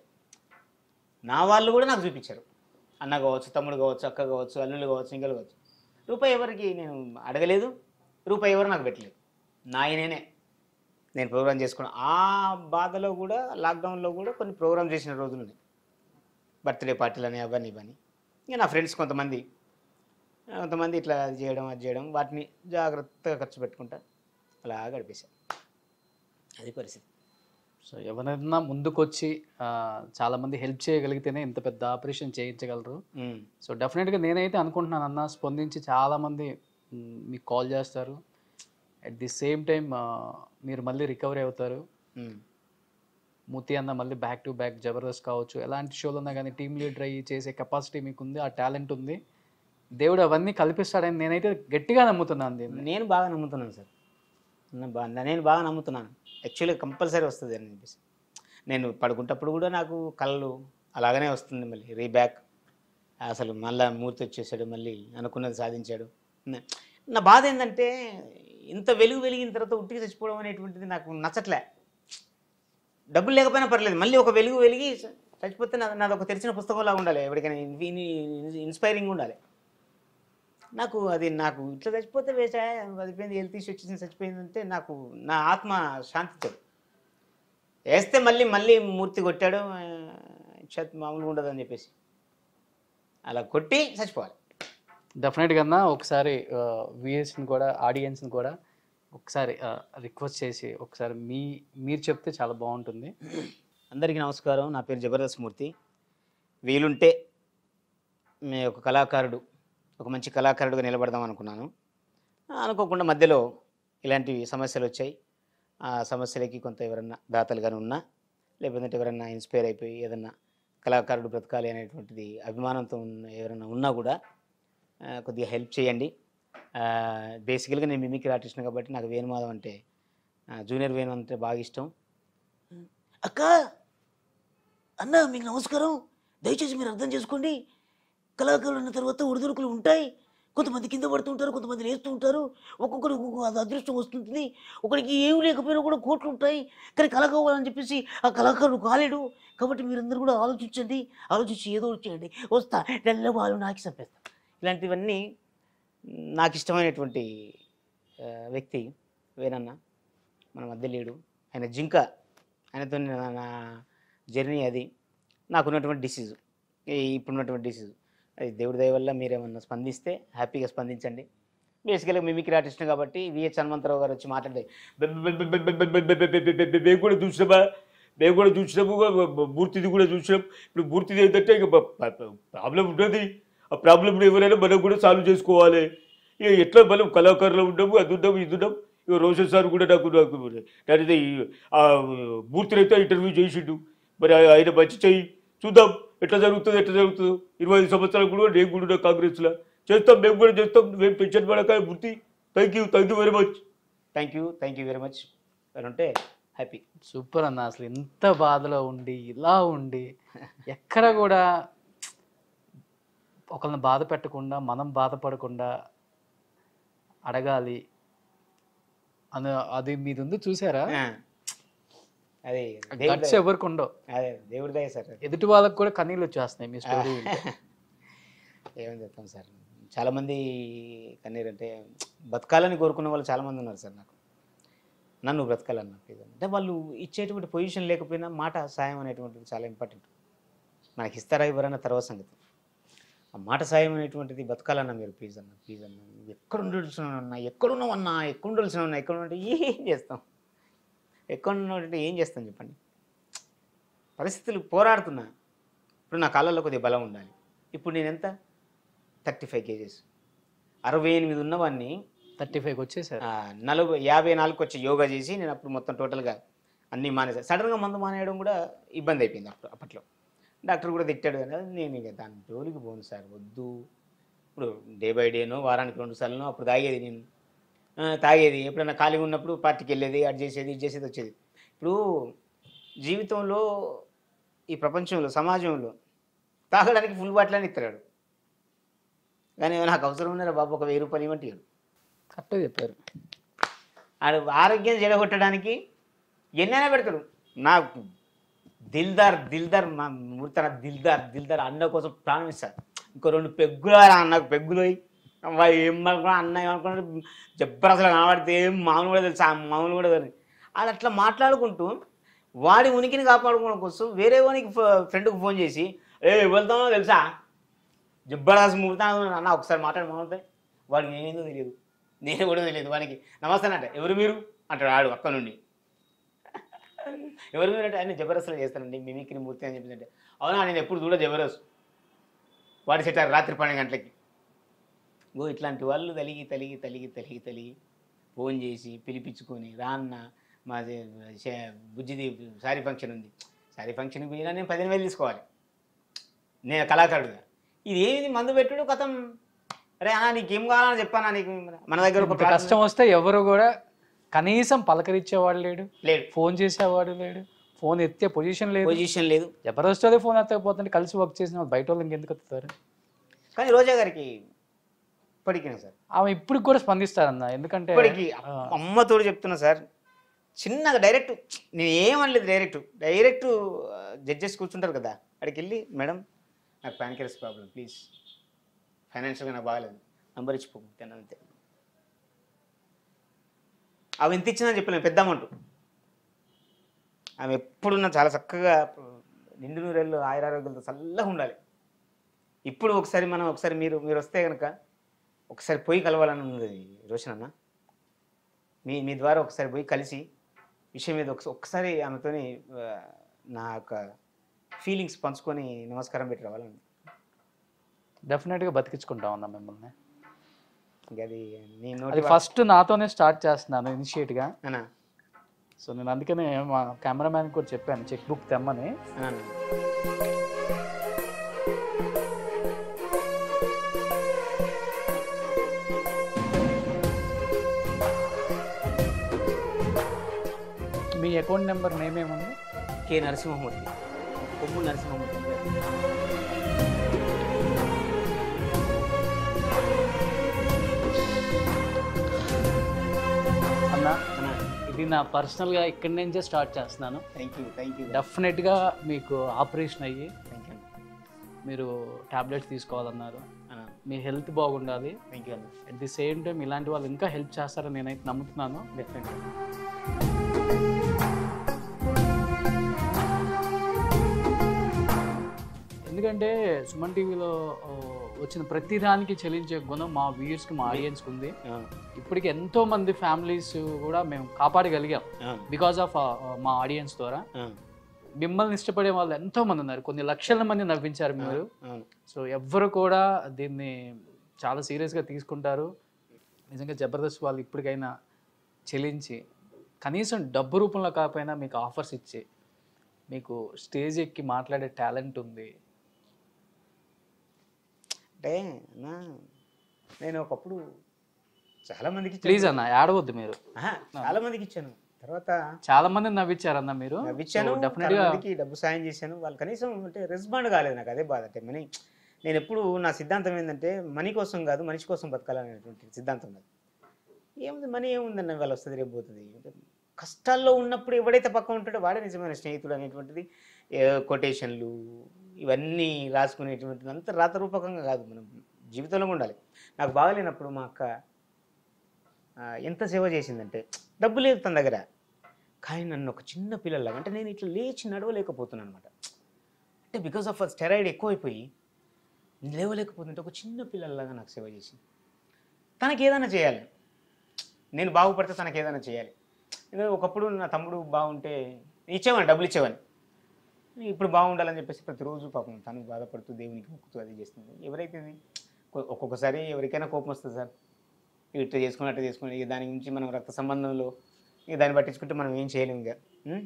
B: నా వాళ్ళు కూడా నాకు చూపించారు అన్న కావచ్చు తమ్ముడు కావచ్చు అక్క కావచ్చు అల్లుళ్ళు కావచ్చు ఇంకలు కావచ్చు రూపాయి ఎవరికి నేను అడగలేదు రూపాయి ఎవరు నాకు పెట్టలేదు నాయనేనే నేను ప్రోగ్రామ్ చేసుకున్నా ఆ బాధలో కూడా లాక్డౌన్లో కూడా కొన్ని ప్రోగ్రామ్ చేసిన రోజులు ఉన్నాయి బర్త్డే పార్టీలని అవన్నీ ఇవన్నీ ఇంకా నా ఫ్రెండ్స్ కొంతమంది కొంతమంది ఇట్లా అది చేయడం అది చేయడం వాటిని జాగ్రత్తగా ఖర్చు పెట్టుకుంటా అలా గడిపేశా అది పరిస్థితి
A: సో ఎవరైనా ముందుకొచ్చి ఆ, చాలా మంది హెల్ప్ చేయగలిగితేనే ఇంత పెద్ద ఆపరేషన్ చేయించగలరు
B: ఉమ్.
A: సో డెఫినెట్గా నేనైతే అనుకుంటున్నాను అన్న స్పందించి చాలామంది మ్, మీకు కాల్ చేస్తారు అట్ ది సేమ్ టైం మీరు మళ్ళీ రికవరీ అవుతారు
B: ఉమ్.
A: మూతి అన్న మళ్ళీ బ్యాక్ టు బ్యాక్ జబర్దస్త్ కావచ్చు ఎలాంటి షోలు ఉన్నా కానీ టీమ్ లీడర్ అయ్యి చేసే కెపాసిటీ మీకు ఉంది ఆ టాలెంట్ ఉంది దేవుడు అవన్నీ కల్పిస్తాడని నేనైతే గట్టిగా నమ్ముతున్నాను దీన్ని
B: నేను బాగా నమ్ముతున్నాను సార్ నా బా నేను బాగా నమ్ముతున్నాను యాక్చువల్గా కంపల్సరీ వస్తుంది అని చెప్పేసి నేను పడుకుంటప్పుడు కూడా నాకు కళ్ళు అలాగనే వస్తుంది మళ్ళీ రీబ్యాక్ అసలు మళ్ళీ మూర్తి వచ్చేసాడు మళ్ళీ అనుకున్నది సాధించాడు నా- నా బాధ ఏంటంటే ఇంత వెలుగు వెలిగిన తర్వాత ఉట్టికి చచ్చిపోవడం అనేటువంటిది నాకు నచ్చట్లే డబ్బులు లేకపోయినా పర్లేదు మళ్ళీ ఒక వెలుగు వెలిగి చచ్చిపోతే నా నాది ఒక తెరిచిన పుస్తకంలా ఉండాలి ఎవరికైనా ఇన్స్పైరింగ్ ఉండాలి నాకు అది నాకు ఇట్లా చచ్చిపోతే వేసా చచ్చిపోయింది హెల్త్ ఇష్యూ వచ్చేసింది చచ్చిపోయింది అంటే నాకు నా ఆత్మ శాంతించదు వేస్తే మళ్ళీ మళ్ళీ మూర్తి కొట్టాడు ఆ, చత్ మామూలుగా ఉండదు అని చెప్పేసి అలా కొట్టి చచ్చిపోవాలి
A: డెఫినెట్గా అన్న ఒకసారి విఎస్ని కూడా ఆడియన్స్ని కూడా ఒకసారి రిక్వెస్ట్ చేసి ఒకసారి మీ మీరు చెప్తే చాలా బాగుంటుంది
B: అందరికీ నమస్కారం నా పేరు జబర్దస్త్ మూర్తి వీలుంటే మే ఒక కళాకారుడు ఒక మంచి కళాకారుడుగా నిలబడదాం అనుకున్నాను ఆ, అనుకోకుండా మధ్యలో ఇలాంటివి సమస్యలు వచ్చాయి ఆ సమస్యలకి కొంత ఎవరన్నా దాతలు కానీ ఉన్నా లేకపోతే ఎవరన్నా ఇన్స్పైర్ అయిపోయి ఏదన్నా కళాకారుడు బ్రతకాలి అనేటువంటిది అభిమానంతో ఉన్న ఎవరన్నా ఉన్నా కూడా ఆ, కొద్దిగా హెల్ప్ చేయండి బేసికల్గా నేను మిమిక్రీ ఆర్టిస్ట్ని కాబట్టి నాకు వేణుమాధవ్ అంటే ఆ, జూనియర్ వేణు అంటే బాగా ఇష్టం అక్క అన్న మీకు నమస్కారం దయచేసి మీరు అర్థం చేసుకోండి కళాకారులు అన్న తర్వాత ఒడిదుడుకులు ఉంటాయి
C: కొంతమంది కింద పడుతుంటారు కొంతమంది లేస్తూ ఉంటారు ఒక్కొక్కరికి ఒక్కొక్క అది అదృష్టం వస్తుంది ఒకరికి ఏం లేకపోయినా కూడా కోట్లు ఉంటాయి కానీ కళ కావాలని చెప్పేసి ఆ కళాకారుడు కాలేడు కాబట్టి మీరందరూ కూడా ఆలోచించండి ఆలోచించి ఏదో ఒకటి చేయండి వస్తా నెల వాళ్ళు నాకు చంపేస్తా
B: ఇలాంటివన్నీ నాకు ఇష్టమైనటువంటి ఆ, వ్యక్తి వేనన్న మన మధ్య లేడు ఆయన జింక ఆయనతో నా- నా జర్నీ అది నాకున్నటువంటి డిసీజు ఇప్పుడున్నటువంటి డిసీజు అది దేవుడి దయ వల్ల మీరేమన్నా స్పందిస్తే హ్యాపీగా స్పందించండి బేసికల్గా మిమిక్రీ ఆర్టిస్ట్ కాబట్టి విహెచ్ హనుమంతరావు గారు వచ్చి మాట్లాడే మేము కూడా చూసినామా మేము కూడా చూసినాము మూర్తిది కూడా చూసినాం ఇప్పుడు మూర్తిది ఏంటంటే ఇక ప్రాబ్లం ఉన్నది ఆ ప్రాబ్లం ఎవరైనా మనం కూడా సాల్వ్ చేసుకోవాలి ఇక ఎట్లా మనం కళాకారులు ఉన్నాము అది ఉన్నాము ఇది ఉన్నాం ఇక రోషన్ సార్ కూడా నాకు నాకు దాని ఆ మూర్తిని అయితే ఇంటర్వ్యూ చేసిండు మరి ఆ- ఆయన మంచి చెయ్యి చూద్దాం ఎట్లా జరుగుతుంది ఎట్లా జరుగుతుందో ఇరవై ఐదు సంవత్సరాలు కూడా నేను కూడా ఉన్నా కాంగ్రెస్లో చేస్తాం మేము కూడా చేస్తాం మేము టెన్షన్ పడక Murthy thank you thank you very much thank you thank you very much అని ఉంటే హ్యాపీ
A: సూపర్ అన్న అసలు ఇంత బాధలో ఉండి ఇలా ఉండి ఎక్కడ కూడా ఒకరిని బాధ పెట్టకుండా మనం బాధపడకుండా అడగాలి అని అది మీది ఉంది చూసారా
B: అదే
A: గట్స్
B: దేవుడి
A: ఎవరికి ఉండవు
B: అదే దేవుడి దయ సార్
A: ఎదుటి వాళ్ళకి కూడా కన్నీళ్ళు వచ్చేస్తున్నాయి మీ స్టోరీ
B: ఏమని చెప్తాం సార్ చాలామంది కన్నీరు అంటే బతకాలని కోరుకున్న వాళ్ళు చాలామంది ఉన్నారు సార్ నాకు నన్ను బ్రతకాలన్న ప్లీజ్ అంటే వాళ్ళు ఇచ్చేటువంటి పొజిషన్ లేకపోయినా మాట సాయం అనేటువంటిది చాలా ఇంపార్టెంట్ మనకి ఇస్తారా ఇవ్వరన్న తర్వాత సంగతి ఆ మాట సాయం అనేటువంటిది బతకాలన్న మీరు ప్లీజ్ అన్న ప్లీజ్ అన్న నువ్వు ఎక్కడ ఉండాల్సిన ఎక్కడున్నావు అన్నా ఎక్కడ ఉండాల్సిన ఉన్నా ఎక్కడ ఉంటే ఏం చేస్తాం ఎక్కడ ఉన్నాడంటే ఏం చేస్తాం చెప్పండి పరిస్థితులు పోరాడుతున్నా ఇప్పుడు నా కాళ్ళలో కొద్దిగా బలం ఉండాలి ఇప్పుడు నేను ఎంత థర్టీ ఫైవ్ కేజెస్ అరవై ఎనిమిది ఉన్నవాడిని
A: థర్టీ ఫైవ్కి వచ్చేసారు
B: ఆ, నలభై యాభై నాలుగుకి వచ్చి యోగా చేసి నేను అప్పుడు మొత్తం టోటల్గా అన్నీ మానేసాను సడన్గా మందు మానేయడం కూడా ఇబ్బంది అయిపోయింది అప్పుడు అప్పట్లో డాక్టర్ కూడా తిట్టాడు కదా నేను ఇక దాని జోలికి పోను సార్ వద్దు ఇప్పుడు డే బై డేనో వారానికి రెండు సార్లు అప్పుడు తాగేది నేను ఆ, తాగేది ఎప్పుడైనా ఖాళీగా ఉన్నప్పుడు పార్టీకి వెళ్ళేది అది చేసేది ఇది చేసేది వచ్చేది ఇప్పుడు జీవితంలో ఈ ప్రపంచంలో సమాజంలో తాగడానికి ఫుల్ బాటిల్ అని ఇస్తాడు కానీ నాకు అవసరం ఉన్నారా బాబు ఒక వెయ్యి రూపాయలు ఇవ్వండి ఇవ్వడు.
A: కరెక్ట్గా చెప్పారు
B: ఆడు ఆరోగ్యం చెడగొట్టడానికి ఎన్నైనా పెడతాడు నాకు దిల్దార్ దిల్దార్ మా ముడతన దిల్దార్ దిల్దార్ అన్న కోసం ప్రాణం ఇస్తాడు ఇంకో రెండు పెగ్గులు రా అన్నకు పెగ్గులు పోయి అవ్వ ఏం అనుకున్నా అన్న ఏమనుకున్నాడు జబ్బర్ అసలు కనబడితే ఏం మామూలు కూడా తెలుసు ఆ మామూలు కూడా తెలియదు వాళ్ళు అట్లా మాట్లాడుకుంటూ వాడి ఉనికిని కాపాడుకోవడం కోసం వేరే వానికి ఫ్రెండ్కి ఫోన్ చేసి ఏ వెళ్తామో తెలుసా జబ్బరాజు ముడతాను అన్న ఒకసారి మాట్లాడి మాట్లాడితే వాడికి నేనేందో తెలియదు నేను కూడా తెలియదు వానికి నమస్తే అంటే ఎవరు మీరు అంటాడు ఆడు అక్క నుండి ఎవరు మీరు అంటే ఆయన జబర్దస్త్లో చేస్తానండి మిమిక్రీ మూర్తి అని చెప్పిందంటే అవునా నేను ఎప్పుడు చూడ జబర్దస్త్ వాడి సెట్టారు రాత్రి పన్నెండు గంటలకి గో ఇట్లాంటి వాళ్ళు తలిగి తలిగి తలిగి తలిగి తలిగి ఫోన్ చేసి పిలిపించుకొని రాన్న మాది శే- బుజ్జిది సారీ ఫంక్షన్ ఉంది సారీ ఫంక్షన్కి పోయినా నేను పదిహేను వేలు తీసుకోవాలి నేను కళాకారుడుగా ఇది ఏది మందు పెట్టుడు కథం అరే అన్న నీకేం కావాలని చెప్పానా నీకు మన దగ్గర ఒక
A: ఇంత కష్టం వస్తే ఎవరు కూడా కనీసం పలకరించేవాడు లేడు
B: లేడు
A: ఫోన్ చేసేవాడు లేడు ఫోన్ ఎత్తే పొజిషన్ లేదు
B: పొజిషన్ లేదు
A: జబర్దస్త్ అదే ఫోన్ ఎత్తకపోతుంటే కలిసి వర్క్ చేసిన వాళ్ళు బయట వాళ్ళు ఇంకెందుకు ఎత్తుతారు
B: కానీ రోజా గారికి ఇప్పటికీ సార్
A: ఆమె ఇప్పుడు కూడా స్పందిస్తారన్న ఎందుకంటే
B: ఇప్పటికి
A: ఆ,
B: అమ్మతోడు చెప్తున్నా సార్ చిన్నగా డైరెక్ట్ నేను ఏమనలేదు డైరెక్ట్ డైరెక్ట్ జడ్జెస్ కూర్చుంటారు కదా అక్కడికి వెళ్ళి మేడం నాకు ప్యాన్కరస్ ప్రాబ్లం ప్లీజ్ ఫైనాన్షియల్గా నాకు బాగాలేదు నంబర్ ఇచ్చిపోతాను అంతే అవి ఎంత ఇచ్చిందని చెప్పలేను పెద్ద అమౌంట్ ఆమె ఎప్పుడున్నా చాలా చక్కగా నిండు నూరేళ్ళు ఆయురారోగ్యాలతో చల్లగా ఉండాలి ఇప్పుడు ఒకసారి మనం ఒకసారి మీరు మీరు వస్తే కనుక ఒకసారి పోయి కలవాలని ఉంది రోషన్ అన్న మీ మీ ద్వారా ఒకసారి పోయి కలిసి విషయం మీద ఒకస- ఒక్కసారి ఆమెతోని ఆ, నా యొక్క ఫీలింగ్స్ పంచుకొని నమస్కారం పెట్టి రావాలని
A: definite గా బతికించుకుంటాం అన్న మిమ్మల్ని
B: ఇంకా అది నీ
A: అది
B: నోటి
A: ఫస్ట్ నాతోనే స్టార్ట్ చేస్తున్నాను ఇనిషియేట్ గా
B: అన్నా
A: సో నేను అందుకనే మా కెమెరామ్యాన్ కూడా చెప్పాను చెక్ బుక్ తెమ్మని
B: అన్నా
A: మీ అకౌంట్ నెంబర్ నేమ్ ఏముంది
B: కె నరసింహమూర్తి కొమ్ము నరసింహమూర్తి
A: ఇది నా పర్సనల్గా ఇక్కడి నుంచే స్టార్ట్ చేస్తున్నాను
B: థ్యాంక్ యూ థ్యాంక్ యూ
A: డెఫినెట్గా మీకు ఆపరేషన్ అయ్యి
B: థ్యాంక్ యూ
A: మీరు టాబ్లెట్స్ తీసుకోవాలన్నారు
B: అన్న
A: మీ హెల్త్ బాగుండాలి
B: థ్యాంక్ యూ అన్న
A: అట్ ది సేమ్ టైం ఇలాంటి వాళ్ళు ఇంకా హెల్ప్ చేస్తారని నేనైతే నమ్ముతున్నాను
B: డెఫినెట్గా
A: ఎందుకంటే సుమన్ టీవీలో ఆ, వచ్చిన ప్రతి దానికి చెల్లించే గుణం మా వ్యూయర్స్కి మా ఆడియన్స్కి ఉంది ఇప్పటికి ఎంతో మంది ఫ్యామిలీస్ కూడా మేము కాపాడగలిగాం బికాస్ ఆఫ్ మా ఆడియన్స్ ద్వారా మిమ్మల్ని ఇష్టపడే వాళ్ళు ఎంతో మంది ఉన్నారు కొన్ని లక్షల మంది నవ్వించారు మీరు
B: అవును
A: సో ఎవ్వరు కూడా దీన్ని చాలా సీరియస్గా తీసుకుంటారు నిజంగా జబర్దస్త్ వాళ్ళు ఇప్పటికైనా చెల్లించి కనీసం డబ్బు రూపంలో కాకపోయినా మీకు ఆఫర్స్ ఇచ్చి మీకు స్టేజ్ ఎక్కి మాట్లాడే టాలెంట్ ఉంది
B: అంటే అన్నా నేను ఒకప్పుడు చాలా మందికి ఇచ్చాను.
A: ప్లీజ్ అన్న ఏడవద్దు మీరు
B: ఆహా, చాలా మందికి ఇచ్చాను తర్వాత
A: చాలా మంది నవ్వించారన్న మీరు
B: నవ్వించాను
A: డెఫినెట్
B: చాలా
A: గా
B: మందికి డబ్బు సాయం చేశాను వాళ్ళు కనీసం అంటే రెస్పాండ్ కాలేదు నాకు అదే బాధ అంటే మనీ నేను ఎప్పుడు నా సిద్ధాంతం ఏంటంటే మనీ కోసం కాదు మనిషి కోసం బతకాలనేటువంటి సిద్ధాంతం అది ఏముంది మనీ ఏముందన్న వాళ్ళు వస్తుంది రేపు పోతుంది అంటే కష్టాల్లో ఉన్నప్పుడు ఎవడైతే పక్క ఉంటాడో వాడే నిజమైన స్నేహితుడు అనేటువంటిది ఏ కొటేషన్లు ఇవన్నీ రాసుకునేటువంటిది అంత రాతరూపకంగా కాదు మనం జీవితంలో కూడా ఉండాలి నాకు బాగలేనప్పుడు మా అక్క ఆ, ఎంత సేవ చేసిందంటే డబ్బు లేదు తన దగ్గర కానీ నన్ను ఒక చిన్న పిల్లలాగా అంటే నేను ఇట్లా లేచి నడవలేకపోతున్నాను అనమాట అంటే బికాస్ ఆఫ్ స్టెరాయిడ్ ఎక్కువైపోయి నేను లేవలేకపోతుంటే ఒక చిన్న పిల్లలాగా నాకు సేవ చేసింది తనకి ఏదైనా చేయాలి నేను బాగుపడితే తనకి ఏదైనా చేయాలి ఎందుకంటే ఒకప్పుడు నా తమ్ముడు బాగుంటే ఇచ్చేవాడిని డబ్బులు ఇచ్చేవాడిని ఇప్పుడు బాగుండాలని చెప్పేసి ప్రతిరోజు పాపం తను బాధపడుతూ దేవునికి మొక్కుతూ అది చేస్తుంది ఎవరైతే ఇది ఒ- ఒక్కొక్కసారి ఎవరికైనా కోపం వస్తుంది సార్ ఇట్లా చేసుకుని అట్లా చేసుకుని ఇక దాని గురించి మనం రక్త సంబంధంలో ఇక దాన్ని పట్టించుకుంటే మనం ఏం చేయలేము ఇక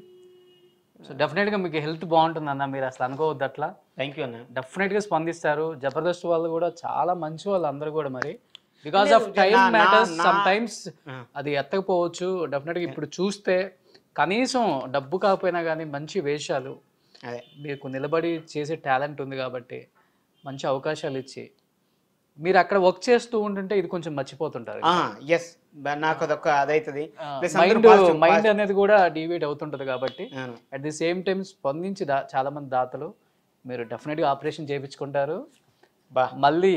A: సో డెఫినెట్ గా మీకు హెల్త్ బాగుంటుంది అన్న మీరు అసలు అనుకోవద్దు అట్లా
B: థ్యాంక్ యూ అన్న
A: డెఫినెట్ గా స్పందిస్తారు జబర్దస్త్ వాళ్ళు కూడా చాలా మంచి వాళ్ళు అందరూ కూడా మరి బికాస్
B: లేదు,
A: ఆఫ్ టైం
B: నా- నా-
A: మ్యాటర్స్
B: నా-
A: సమ్ టైమ్స్
B: ఆ.
A: అది ఎత్తకపోవచ్చు డెఫినెట్ గా ఇప్పుడు చూస్తే కనీసం డబ్బు కాకపోయినా కానీ మంచి వేషాలు
B: అదే
A: మీకు నిలబడి చేసే టాలెంట్ ఉంది కాబట్టి మంచి అవకాశాలు ఇచ్చి మీరు అక్కడ వర్క్ చేస్తూ ఉంటుంటే ఇది కొంచెం మర్చిపోతుంటారు
B: ఎస్ నాకు అదొక అదైతుంది Plus అందరూ
A: మైండ్
B: positive-
A: మైండ్
B: positive-
A: అనేది కూడా డివేట్ అవుతుంటది కాబట్టి
B: అవును.
A: అట్ ది సేమ్ టైం స్పందించి దా చాలా మంది దాతలు మీరు డెఫినెట్గా ఆపరేషన్ చేయించుకుంటారు
B: బా
A: మళ్ళీ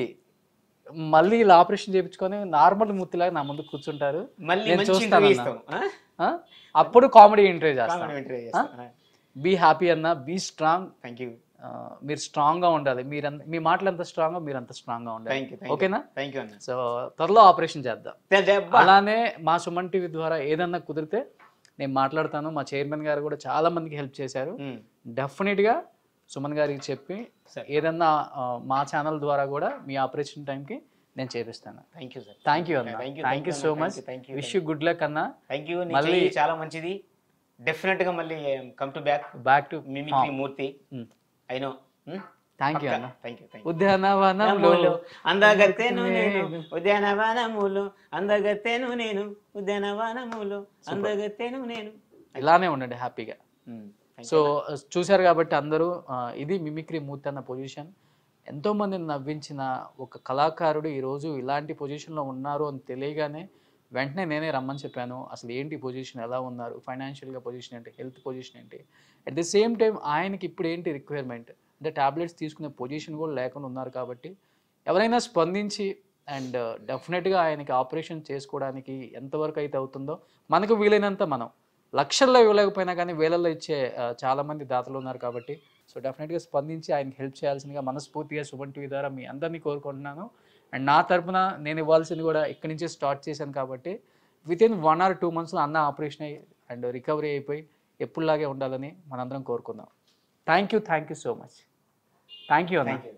A: మళ్ళీ ఇలా ఆపరేషన్ చేయించుకొని నార్మల్ ముత్తిలాగా నా ముందు కూర్చుంటారు
B: మళ్ళీ
A: నేను
B: మంచి
A: చూస్తాను
B: ఇంటర్వ్యూ
A: అన్న.
B: ఇస్తాం
A: ఆ? అప్పుడు కామెడీ ఎంట్రీ చేస్తాను
B: కామెంట్ ఇంటర్వ్యూ చేస్తాం
A: బీ హ్యాపీ అన్న బీ స్ట్రాంగ్
B: థ్యాంక్ యూ
A: మీరు స్ట్రాంగ్ గా ఉండాలి మీరు మీ మాటలు ఎంత స్ట్రాంగ్ మీరు అంత స్ట్రాంగ్ గా ఉండాలి
B: థ్యాంక్ యూ
A: ఓకేనా
B: థ్యాంక్ యూ అన్న
A: సో త్వరలో ఆపరేషన్ చేద్దాం
B: దే- దే- బా.
A: అలానే మా సుమన్ టీవీ ద్వారా ఏదన్నా కుదిరితే నేను మాట్లాడతాను మా చైర్మన్ గారు కూడా చాలా మందికి హెల్ప్ చేశారు
B: ఉమ్.
A: డెఫినెట్గా సుమన్ గారికి చెప్పి
B: సరే.
A: ఏదన్నా ఆ, మా ఛానల్ ద్వారా కూడా మీ ఆపరేషన్ టైంకి నేను చేపిస్తాను
B: thank you sir
A: thank you అన్న
B: Thank you,
A: thank you
B: thank
A: సో
B: you,
A: much
B: thank you, thank you,
A: wish you good luck అన్న
B: థ్యాంక్ యూ
A: మళ్ళీ-
B: మళ్ళీ చాలా మంచిది డెఫినెట్ గా మళ్ళీ come to back
A: back to
B: mimicry Murthy I know
A: thank you అన్న
B: థ్యాంక్ యూ థ్యాంక్
A: ఉద్యానవనంలో
B: యూ అందగత్తెను నేను ఉద్యానవనములు అందగత్తెను నేను ఉద్యానవనములు అందగత్తెను నేను
A: ఇలానే ఉండండి హ్యాపీగా
B: ఉమ్, thank
A: సో చూశారు కాబట్టి అందరూ ఆ, ఇది మిమిక్రీ మూర్తి అన్న పొజిషన్ ఎంతో మందిని నవ్వించిన ఒక కళాకారుడు ఈరోజు ఇలాంటి పొజిషన్లో ఉన్నారు అని తెలియగానే వెంటనే నేనే రమ్మని చెప్పాను అసలు ఏంటి పొజిషన్ ఎలా ఉన్నారు ఫైనాన్షియల్గా పొజిషన్ ఏంటి హెల్త్ పొజిషన్ ఏంటి అట్ ది సేమ్ టైం ఆయనకి ఇప్పుడు ఏంటి రిక్వైర్మెంట్ అంటే టాబ్లెట్స్ తీసుకునే పొజిషన్ కూడా లేకుండా ఉన్నారు కాబట్టి ఎవరైనా స్పందించి అండ్ డెఫినెట్గా ఆయనకి ఆపరేషన్ చేసుకోవడానికి ఎంతవరకు అయితే అవుతుందో మనకు వీలైనంత మనం లక్షల్లో ఇవ్వలేకపోయినా కానీ వేలల్లో ఇచ్చే ఆ, చాలా మంది దాతలు ఉన్నారు కాబట్టి సో డెఫినెట్గా స్పందించి ఆయనకి హెల్ప్ చేయాల్సిందిగా మనస్ఫూర్తిగా సుమన్ టీవీ ద్వారా మీ అందరినీ కోరుకుంటున్నాను అండ్ నా తరపున నేను ఇవ్వాల్సింది కూడా ఇక్కడి నుంచే స్టార్ట్ చేశాను కాబట్టి with in one or two మంత్స్లో అన్న ఆపరేషన్ అయ్యి అండ్ రికవరీ అయిపోయి ఎప్పుడులాగే ఉండాలని మనందరం కోరుకుందాం thank you thank you so much thank you అన్న
B: you.